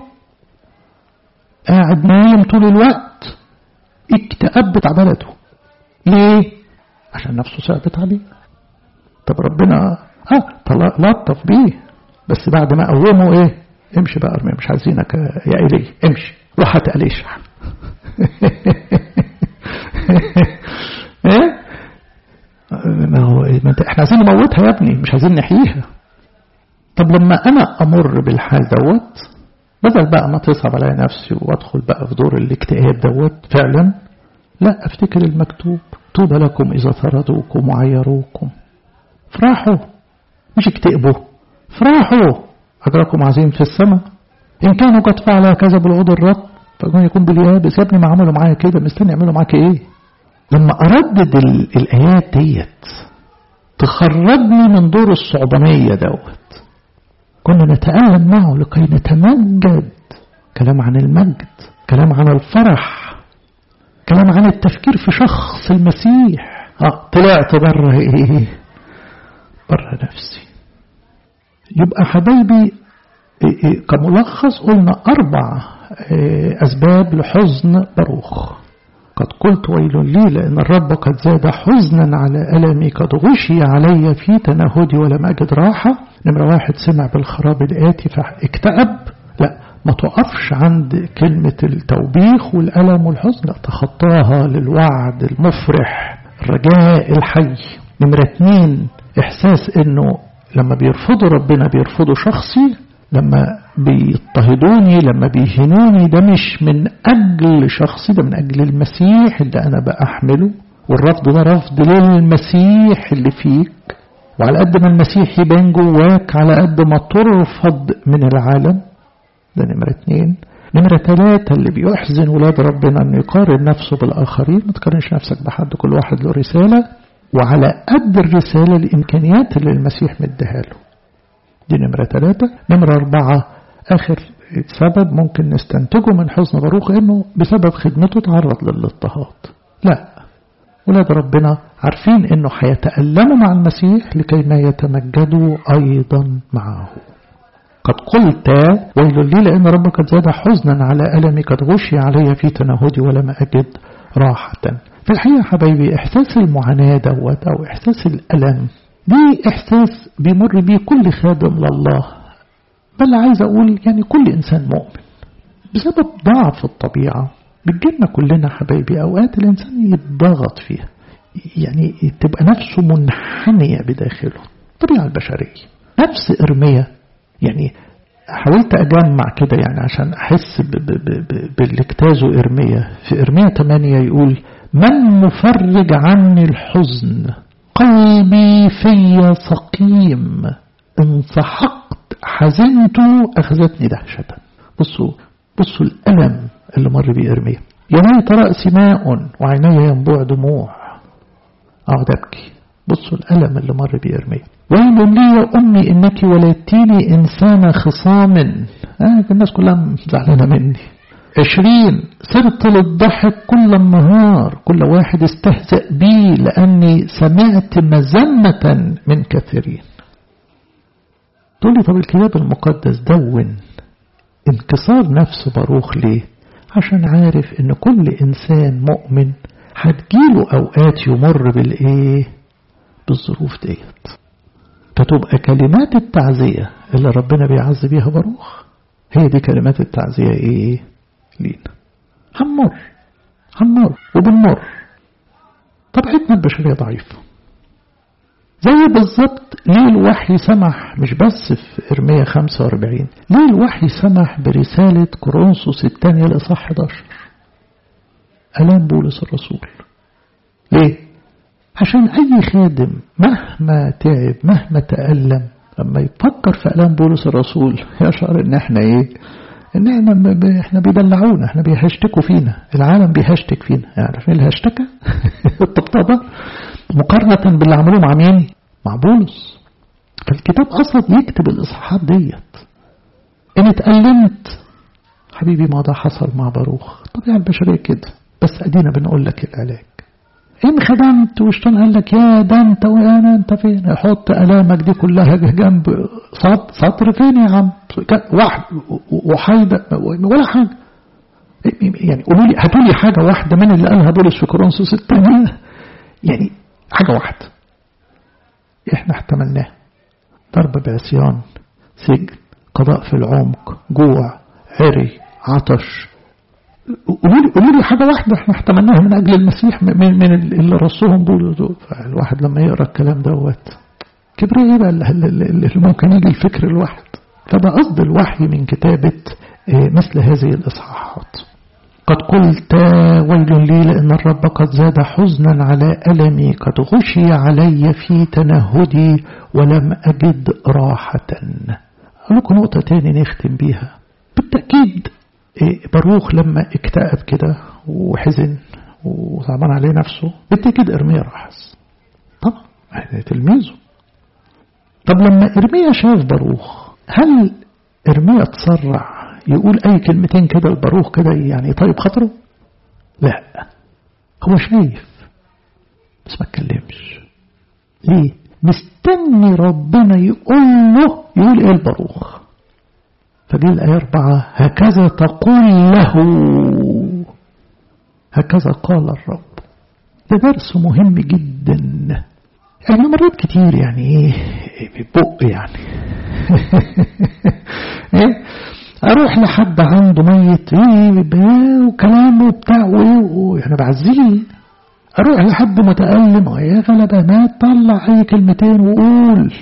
قاعد نايم طول الوقت اكتئاب بتاع بلده ليه عشان نفسه ثابت عليه طب ربنا اه لطف بيه بس بعد ما قومه ايه امشي بقى ارمي مش عايزينك يا إلي امشي روح هات أليشع ايه ما هو ما انت احنا عايزين نموتها يا ابني مش عايزين نحييها طب لما انا امر بالحال دوت بدل بقى ما تصعب عليا نفسي وادخل بقى في دور الاكتئاب دوت فعلا لا افتكر المكتوب طوبى لكم اذا طردوكم وعيروكم افرحوا مش اكتئبوا افرحوا اجركم عظيم في السماء ان كانوا قد فعل كذا بالعود الرب فكون يكون باليابس يا ابني ما عملوا معايا كده مستني يعملوا معاك ايه لما أردد الآيات ديت تخرجني من دور الصعبانية دوت كنا نتألم معه لكي نتمجد كلام عن المجد كلام عن الفرح كلام عن التفكير في شخص المسيح اه طلعت بره ايه بره نفسي يبقى حبايبي إيه إيه كملخص قلنا أربع إيه أسباب لحزن باروخ قد قلت ويل لي لأن الرب قد زاد حزنا على ألمي قد غشي علي في تنهدي ولم أجد راحة نمرة واحد سمع بالخراب الآتي فاكتئب لا ما تقفش عند كلمة التوبيخ والألم والحزن لا تخطاها للوعد المفرح الرجاء الحي نمرة اتنين إحساس إنه لما بيرفضوا ربنا بيرفضوا شخصي لما بيضطهدوني لما بيهنوني ده مش من أجل شخصي ده من أجل المسيح اللي أنا بأحمله والرفض ده رفض للمسيح اللي فيك وعلى قد ما المسيح يبان جواك على قد ما ترفض من العالم ده نمرة اتنين نمرة ثلاثة اللي بيحزن ولاد ربنا أن يقارن نفسه بالآخرين ما تقارنش نفسك بحد كل واحد له رسالة وعلى قد الرسالة الإمكانيات اللي المسيح مديها له دي نمرة ثلاثة نمرة أربعة آخر سبب ممكن نستنتجه من حزن باروخ إنه بسبب خدمته تعرض للاضطهاد لا ولاد ربنا عارفين إنه هيتألموا مع المسيح لكي ما يتمجدوا أيضا معه قد قلت ويل لي لأن ربك قد زاد حزنا على ألمي قد غشي علي في تنهدي ولم أجد راحة في الحقيقة حبايبي إحساس المعاناة دوت أو إحساس الألم دي إحساس بيمر بيه كل خادم لله بل عايز أقول يعني كل إنسان مؤمن بسبب ضعف الطبيعة بتجيلنا كلنا حبايبي أوقات الإنسان يتضغط فيها يعني تبقى نفسه منحنية بداخله الطبيعة البشرية نفس إرمية يعني حاولت أجمع كده يعني عشان أحس باللي اجتازه إرمية في إرمية 8 يقول من مفرج عني الحزن قلبي في سقيم انسحقت حزنت أخذتني دهشة بصوا بصوا الألم اللي مر بيه إرميا يا ليت رأسي ماء وعيني ينبوع دموع أقعد أبكي بصوا الألم اللي مر بيه إرميا ويل لي يا أمي إنك ولدتيني إنسان خصام آه الناس كلها زعلانة مني عشرين صرت للضحك كل النهار كل واحد استهزأ بي لأني سمعت مذمة من كثيرين تقول لي طب الكتاب المقدس دون انكسار نفس باروخ ليه عشان عارف ان كل انسان مؤمن هتجيله اوقات يمر بالايه بالظروف ديت فتبقى كلمات التعزية اللي ربنا بيعز بيها باروخ هي دي كلمات التعزية ايه لينا هنمر هنمر وبنمر طبيعتنا البشرية ضعيفة زي بالظبط ليه الوحي سمح مش بس في إرمية 45 ليه الوحي سمح برسالة كورنثوس الثانية لإصحاح 11 ألام بولس الرسول ليه؟ عشان أي خادم مهما تعب مهما تألم لما يفكر في ألام بولس الرسول يشعر إن إحنا إيه؟ إن إحنا إحنا بيدلعونا إحنا بيهشتكوا فينا العالم بيهشتك فينا يعني عارفين الهشتكة الطبطبة مقارنة باللي عملوه مع مين؟ مع بولس فالكتاب أصلا يكتب الإصحاحات ديت إن اتألمت حبيبي ما ده حصل مع باروخ طبيعة البشرية كده بس أدينا بنقول لك العلاج إن خدمت وشتون قال لك يا ده أنت وأنا أنت فين حط ألامك دي كلها جنب سطر فين يا عم واحد وحيدة ولا حاجة يعني قولوا لي هاتوا لي حاجة واحدة من اللي قالها بولس في كورنثوس الثانية يعني حاجة واحدة احنا احتملناه ضرب بعصيان سجن قضاء في العمق جوع عري عطش قولوا لي حاجة واحدة احنا احتملناها من أجل المسيح من, من اللي رصوهم بولس دول فالواحد لما يقرأ الكلام دوت كبر ايه بقى اللي ممكن يجي الفكر الواحد فده قصد الوحي من كتابة مثل هذه الإصحاحات قد قلت ويل لي لأن الرب قد زاد حزنا على ألمي قد غشي علي في تنهدي ولم أجد راحة أقول لكم نقطة تاني نختم بيها بالتأكيد باروخ لما اكتئب كده وحزن وصعبان عليه نفسه بالتأكيد إرميا رحس طبعا تلميذه طب لما إرميا شاف باروخ هل إرميا تسرع يقول أي كلمتين كده الباروخ كده يعني طيب خاطره لا هو شايف بس ما اتكلمش ليه مستني ربنا يقول له يقول ايه الباروخ فدي الآية أربعة هكذا تقول له هكذا قال الرب ده درس مهم جدا يعني مرات كتير يعني ايه بق يعني ايه اروح لحد عنده ميت ايه وكلام وبتاع وايه انا بعزيه اروح لحد متألم يا غلبة ما طلع اي كلمتين وقول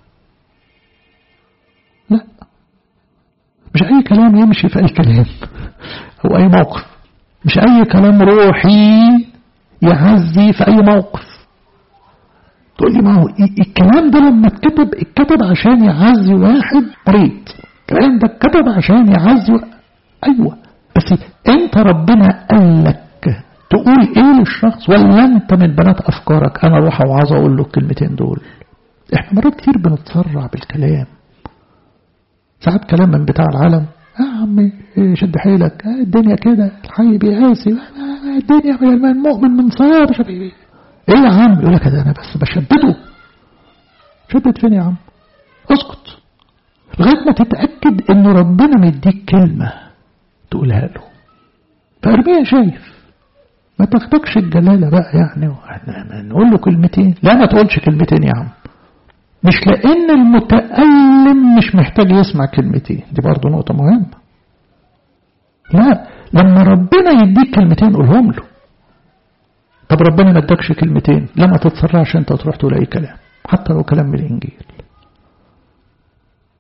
لا مش اي كلام يمشي في اي كلام او اي موقف مش اي كلام روحي يعزي في اي موقف تقول لي ما هو الكلام ده لما اتكتب اتكتب عشان يعزي واحد مريض الكلام ده اتكتب عشان يعزي ايوه بس انت ربنا قال لك تقول ايه للشخص ولا انت من بنات افكارك انا اروح اوعظه اقول له الكلمتين دول احنا مرات كتير بنتسرع بالكلام ساعات كلام من بتاع العالم يا عمي شد حيلك الدنيا كده الحي بيقاسي الدنيا المؤمن من صياد شبيبي ايه يا عم يقول لك انا بس بشدده شدد فين يا عم اسكت لغايه ما تتاكد ان ربنا مديك كلمه تقولها له فارميا شايف ما تاخدكش الجلاله بقى يعني نقول له كلمتين لا ما تقولش كلمتين يا عم مش لان المتألم مش محتاج يسمع كلمتين دي برضه نقطة مهمة لا لما ربنا يديك كلمتين قولهم له طب ربنا ما ادكش كلمتين لا ما تتسرعش انت تروح تقول اي كلام حتى لو كلام من الانجيل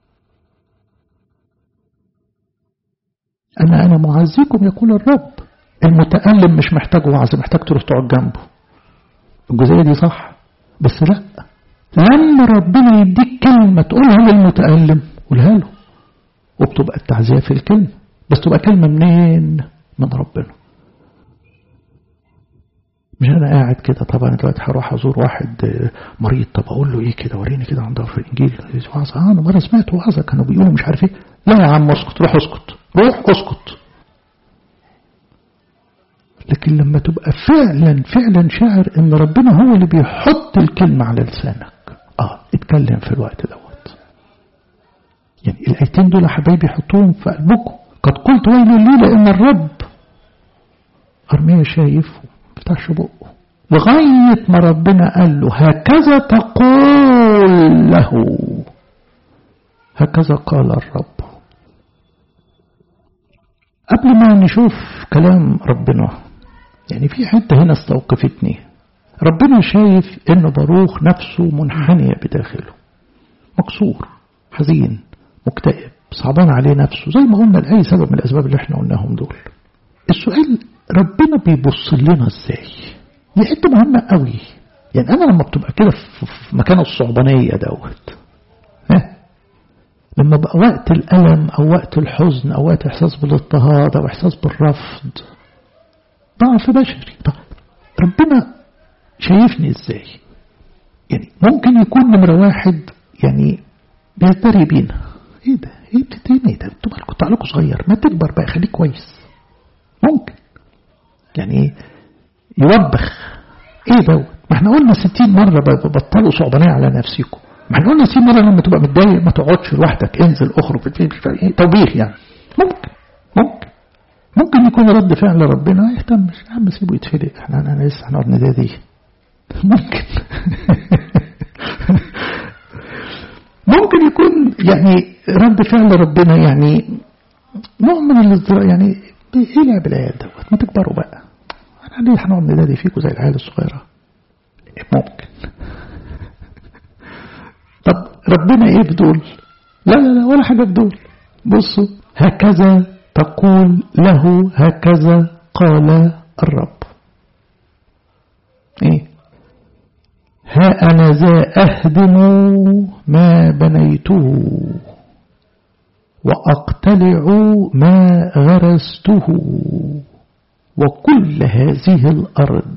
انا انا معزيكم يقول الرب المتألم مش محتاج وعظ محتاج تروح تقعد جنبه الجزئية دي صح بس لا لما ربنا يديك كلمة تقولها للمتألم قولها له وبتبقى التعزية في الكلمة بس تبقى كلمة منين من ربنا مش انا قاعد كده طبعا دلوقتي هروح ازور واحد مريض طب اقول له ايه كده وريني كده عندها في الانجيل وعظ اه انا مره سمعت وعظه كانوا بيقولوا مش عارف ايه لا يا عم اسكت روح اسكت روح اسكت لكن لما تبقى فعلا فعلا شاعر ان ربنا هو اللي بيحط الكلمه على لسانك اه اتكلم في الوقت دوت يعني الايتين دول يا حبايبي حطوهم في قلبكم قد قلت ويل لي لان الرب ارميه شايف فتحش بقه لغاية ما ربنا قال له هكذا تقول له هكذا قال الرب قبل ما نشوف كلام ربنا يعني في حتة هنا استوقفتني ربنا شايف ان باروخ نفسه منحنية بداخله مكسور حزين مكتئب صعبان عليه نفسه زي ما قلنا لأي سبب من الأسباب اللي احنا قلناهم دول السؤال ربنا بيبص لنا ازاي دي حته مهمه قوي يعني انا لما بتبقى كده في مكان الصعبانيه دوت ها لما بقى وقت الالم او وقت الحزن او وقت احساس بالاضطهاد او احساس بالرفض ضعف بشري طب ربنا شايفني ازاي يعني ممكن يكون نمره واحد يعني بيزدري بينا ايه ده ايه بتتين ايه ده انتوا مالكم تعلقوا صغير ما تكبر بقى خليك كويس ممكن يعني يوبخ ايه دوت ما احنا قلنا ستين مرة بطلوا صعبانية على نفسكم ما احنا قلنا ستين مرة لما تبقى متضايق ما تقعدش لوحدك انزل اخرج توبيخ يعني ممكن ممكن ممكن يكون رد فعل ربنا ما يهتمش يا عم سيبه يتفلق احنا انا لسه هنقعد ندادي ممكن ممكن يكون يعني رد فعل ربنا يعني نوع من الازدراء يعني ايه لعب العيال دوت ما تكبروا بقى انا ليه هنقعد ندادي فيكم زي العيال الصغيره ممكن طب ربنا ايه في دول لا لا لا ولا حاجه في دول بصوا هكذا تقول له هكذا قال الرب ايه ها انا ذا اهدم ما بنيته وأقتلع ما غرسته وكل هذه الأرض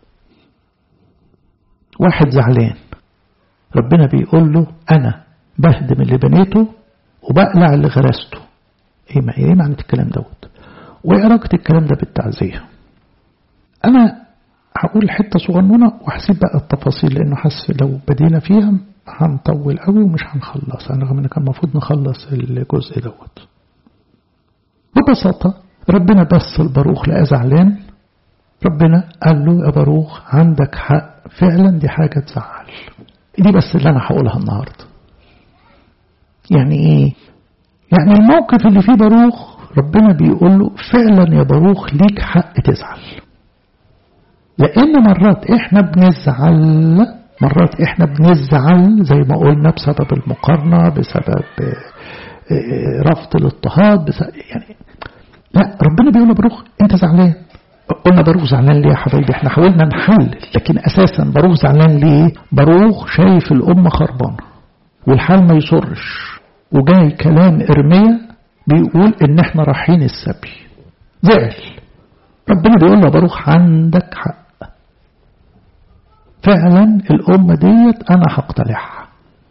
واحد زعلان ربنا بيقول له أنا بهدم اللي بنيته وبقلع اللي غرسته إيه, ما إيه معنى الكلام دوت وإيه علاقة الكلام ده بالتعزية أنا هقول حتة صغنونة وهسيب بقى التفاصيل لأنه حاسس لو بدينا فيها هنطول قوي ومش هنخلص أنا رغم ان كان المفروض نخلص الجزء دوت ببساطة ربنا بس الباروخ لقى زعلان ربنا قال له يا باروخ عندك حق فعلا دي حاجة تزعل دي بس اللي أنا هقولها النهاردة يعني إيه يعني الموقف اللي فيه باروخ ربنا بيقول له فعلا يا باروخ ليك حق تزعل لأن مرات إحنا بنزعل مرات إحنا بنزعل زي ما قلنا بسبب المقارنة بسبب رفض الاضطهاد بسبب يعني لا ربنا بيقول باروخ أنت زعلان قلنا باروخ زعلان ليه يا حبايبي احنا حاولنا نحلل لكن أساسا باروخ زعلان ليه باروخ شايف الأمة خربانة والحال ما يسرش وجاي كلام إرميا بيقول إن احنا رايحين السبي زعل ربنا بيقول له باروخ عندك حق فعلا الأمة ديت أنا هقتلعها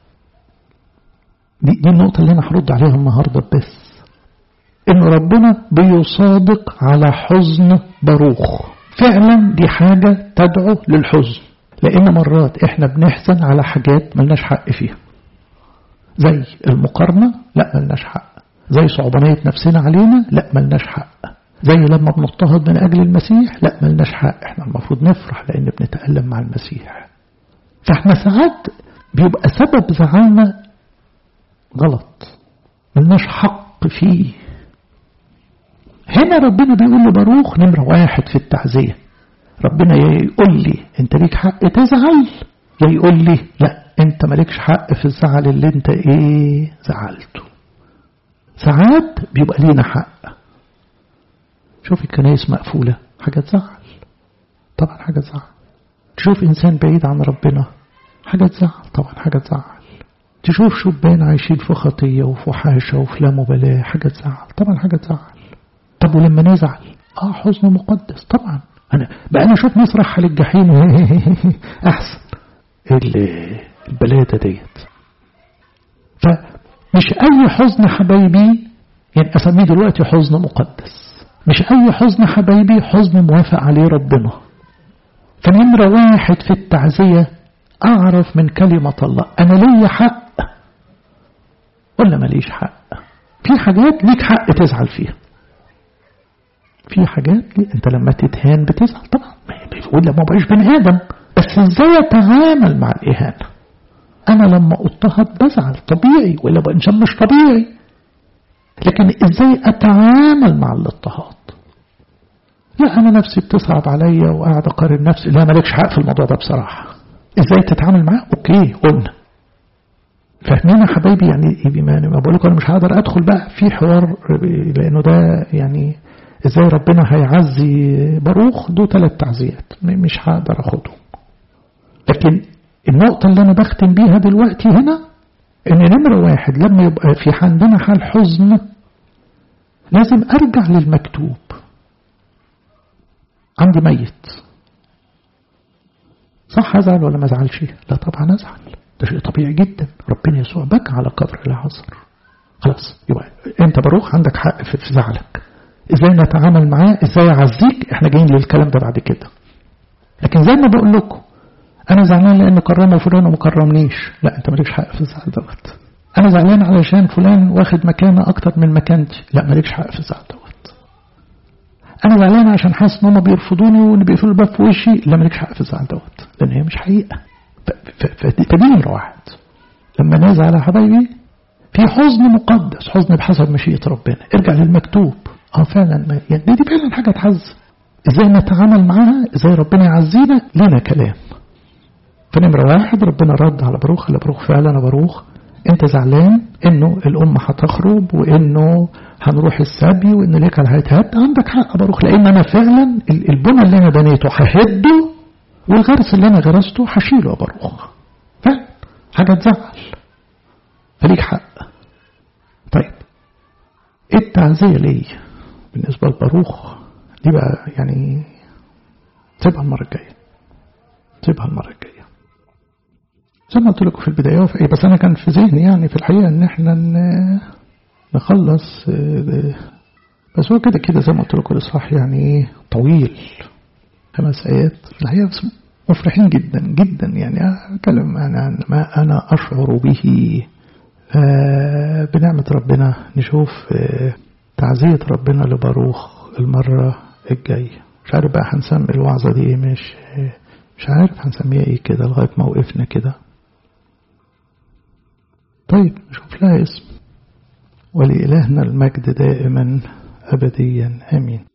دي, دي النقطة اللي أنا هرد عليها النهاردة بس إن ربنا بيصادق على حزن باروخ فعلا دي حاجة تدعو للحزن لأن مرات إحنا بنحزن على حاجات ملناش حق فيها زي المقارنة لا ملناش حق زي صعبانية نفسنا علينا لا ملناش حق زي لما بنضطهد من أجل المسيح لا ملناش حق احنا المفروض نفرح لأن بنتألم مع المسيح فاحنا ساعات بيبقى سبب زعلنا غلط ملناش حق فيه هنا ربنا بيقول له باروخ نمرة واحد في التعزية ربنا يقول لي انت ليك حق تزعل يا يقول لي لا انت مالكش حق في الزعل اللي انت ايه زعلته ساعات بيبقى لينا حق شوف الكنائس مقفولة حاجة تزعل طبعا حاجة تزعل تشوف إنسان بعيد عن ربنا حاجة تزعل طبعا حاجة تزعل تشوف شبان عايشين في خطية وفي حاشة وفي لا مبالاة حاجة تزعل طبعا حاجة تزعل طب ولما نزعل اه حزن مقدس طبعا أنا بقى أنا أشوف ناس رايحة للجحيم أحسن البلادة ديت فمش أي حزن حبايبي يعني أسميه دلوقتي حزن مقدس مش أي حزن حبايبي حزن موافق عليه ربنا فنمرة واحد في التعزية أعرف من كلمة الله أنا لي حق ولا ماليش حق في حاجات ليك حق تزعل فيها في حاجات انت لما تتهان بتزعل طبعا ولا ما بقاش بني ادم بس ازاي اتعامل مع الاهانه انا لما اضطهد بزعل طبيعي ولا بقى انسان مش طبيعي لكن ازاي اتعامل مع الاضطهاد لا انا نفسي بتصعب عليا وقاعد اقارن نفسي لا مالكش حق في الموضوع ده بصراحه ازاي تتعامل معاه اوكي قلنا فاهمين يا حبايبي يعني ما بقول لكم انا مش هقدر ادخل بقى في حوار لانه ده يعني ازاي ربنا هيعزي باروخ دول ثلاث تعزيات مش هقدر اخدهم لكن النقطة اللي أنا بختم بيها دلوقتي هنا إن نمرة واحد لما يبقى في عندنا حال حزن لازم أرجع للمكتوب عندي ميت صح أزعل ولا ما أزعلش؟ لا طبعا أزعل ده شيء طبيعي جدا ربنا يسوع بكى على قبر العصر خلاص يبقى أنت بروح عندك حق في زعلك ازاي نتعامل معاه ازاي اعزيك احنا جايين للكلام ده بعد كده لكن زي ما بقول لكم انا زعلان لان كرمه فلان وما كرمنيش لا انت مالكش حق في الزعل دوت انا زعلان علشان فلان واخد مكانه اكتر من مكانتي لا مالكش حق في الزعل دوت انا زعلان عشان حاسس ان هم بيرفضوني وان بيقفلوا الباب في وشي لا مالكش حق في الزعل دوت لان هي مش حقيقه فدي نمره واحد لما نزعل يا حبايبي في حزن مقدس حزن بحسب مشيئه ربنا ارجع للمكتوب اه فعلا يعني دي فعلا حاجه تحزن ازاي نتعامل معاها ازاي ربنا يعزينا لنا كلام فنمرة واحد ربنا رد على باروخ على باروخ فعلا يا باروخ انت زعلان انه الامة هتخرب وانه هنروح السبي وان ليك على هيتهد عندك حق يا باروخ لان انا فعلا البنى اللي انا بنيته ههده والغرس اللي انا غرسته هشيله يا باروخ فعلا حاجة تزعل فليك حق طيب ايه التعزية ليه بالنسبة لباروخ دي بقى يعني سيبها المرة الجاية سيبها المرة الجاية زي ما قلت لكم في البداية وفي إيه بس أنا كان في ذهني يعني في الحقيقة إن إحنا نخلص بس هو كده كده زي ما قلت لكم الإصحاح يعني طويل خمس آيات في الحقيقة بس مفرحين جدا جدا يعني أتكلم عن ما أنا أشعر به بنعمة ربنا نشوف تعزية ربنا لباروخ المرة الجاية مش عارف بقى هنسمي الوعظة دي مش مش عارف هنسميها ايه كده لغاية ما وقفنا كده طيب نشوف لها اسم ولإلهنا المجد دائما أبديا آمين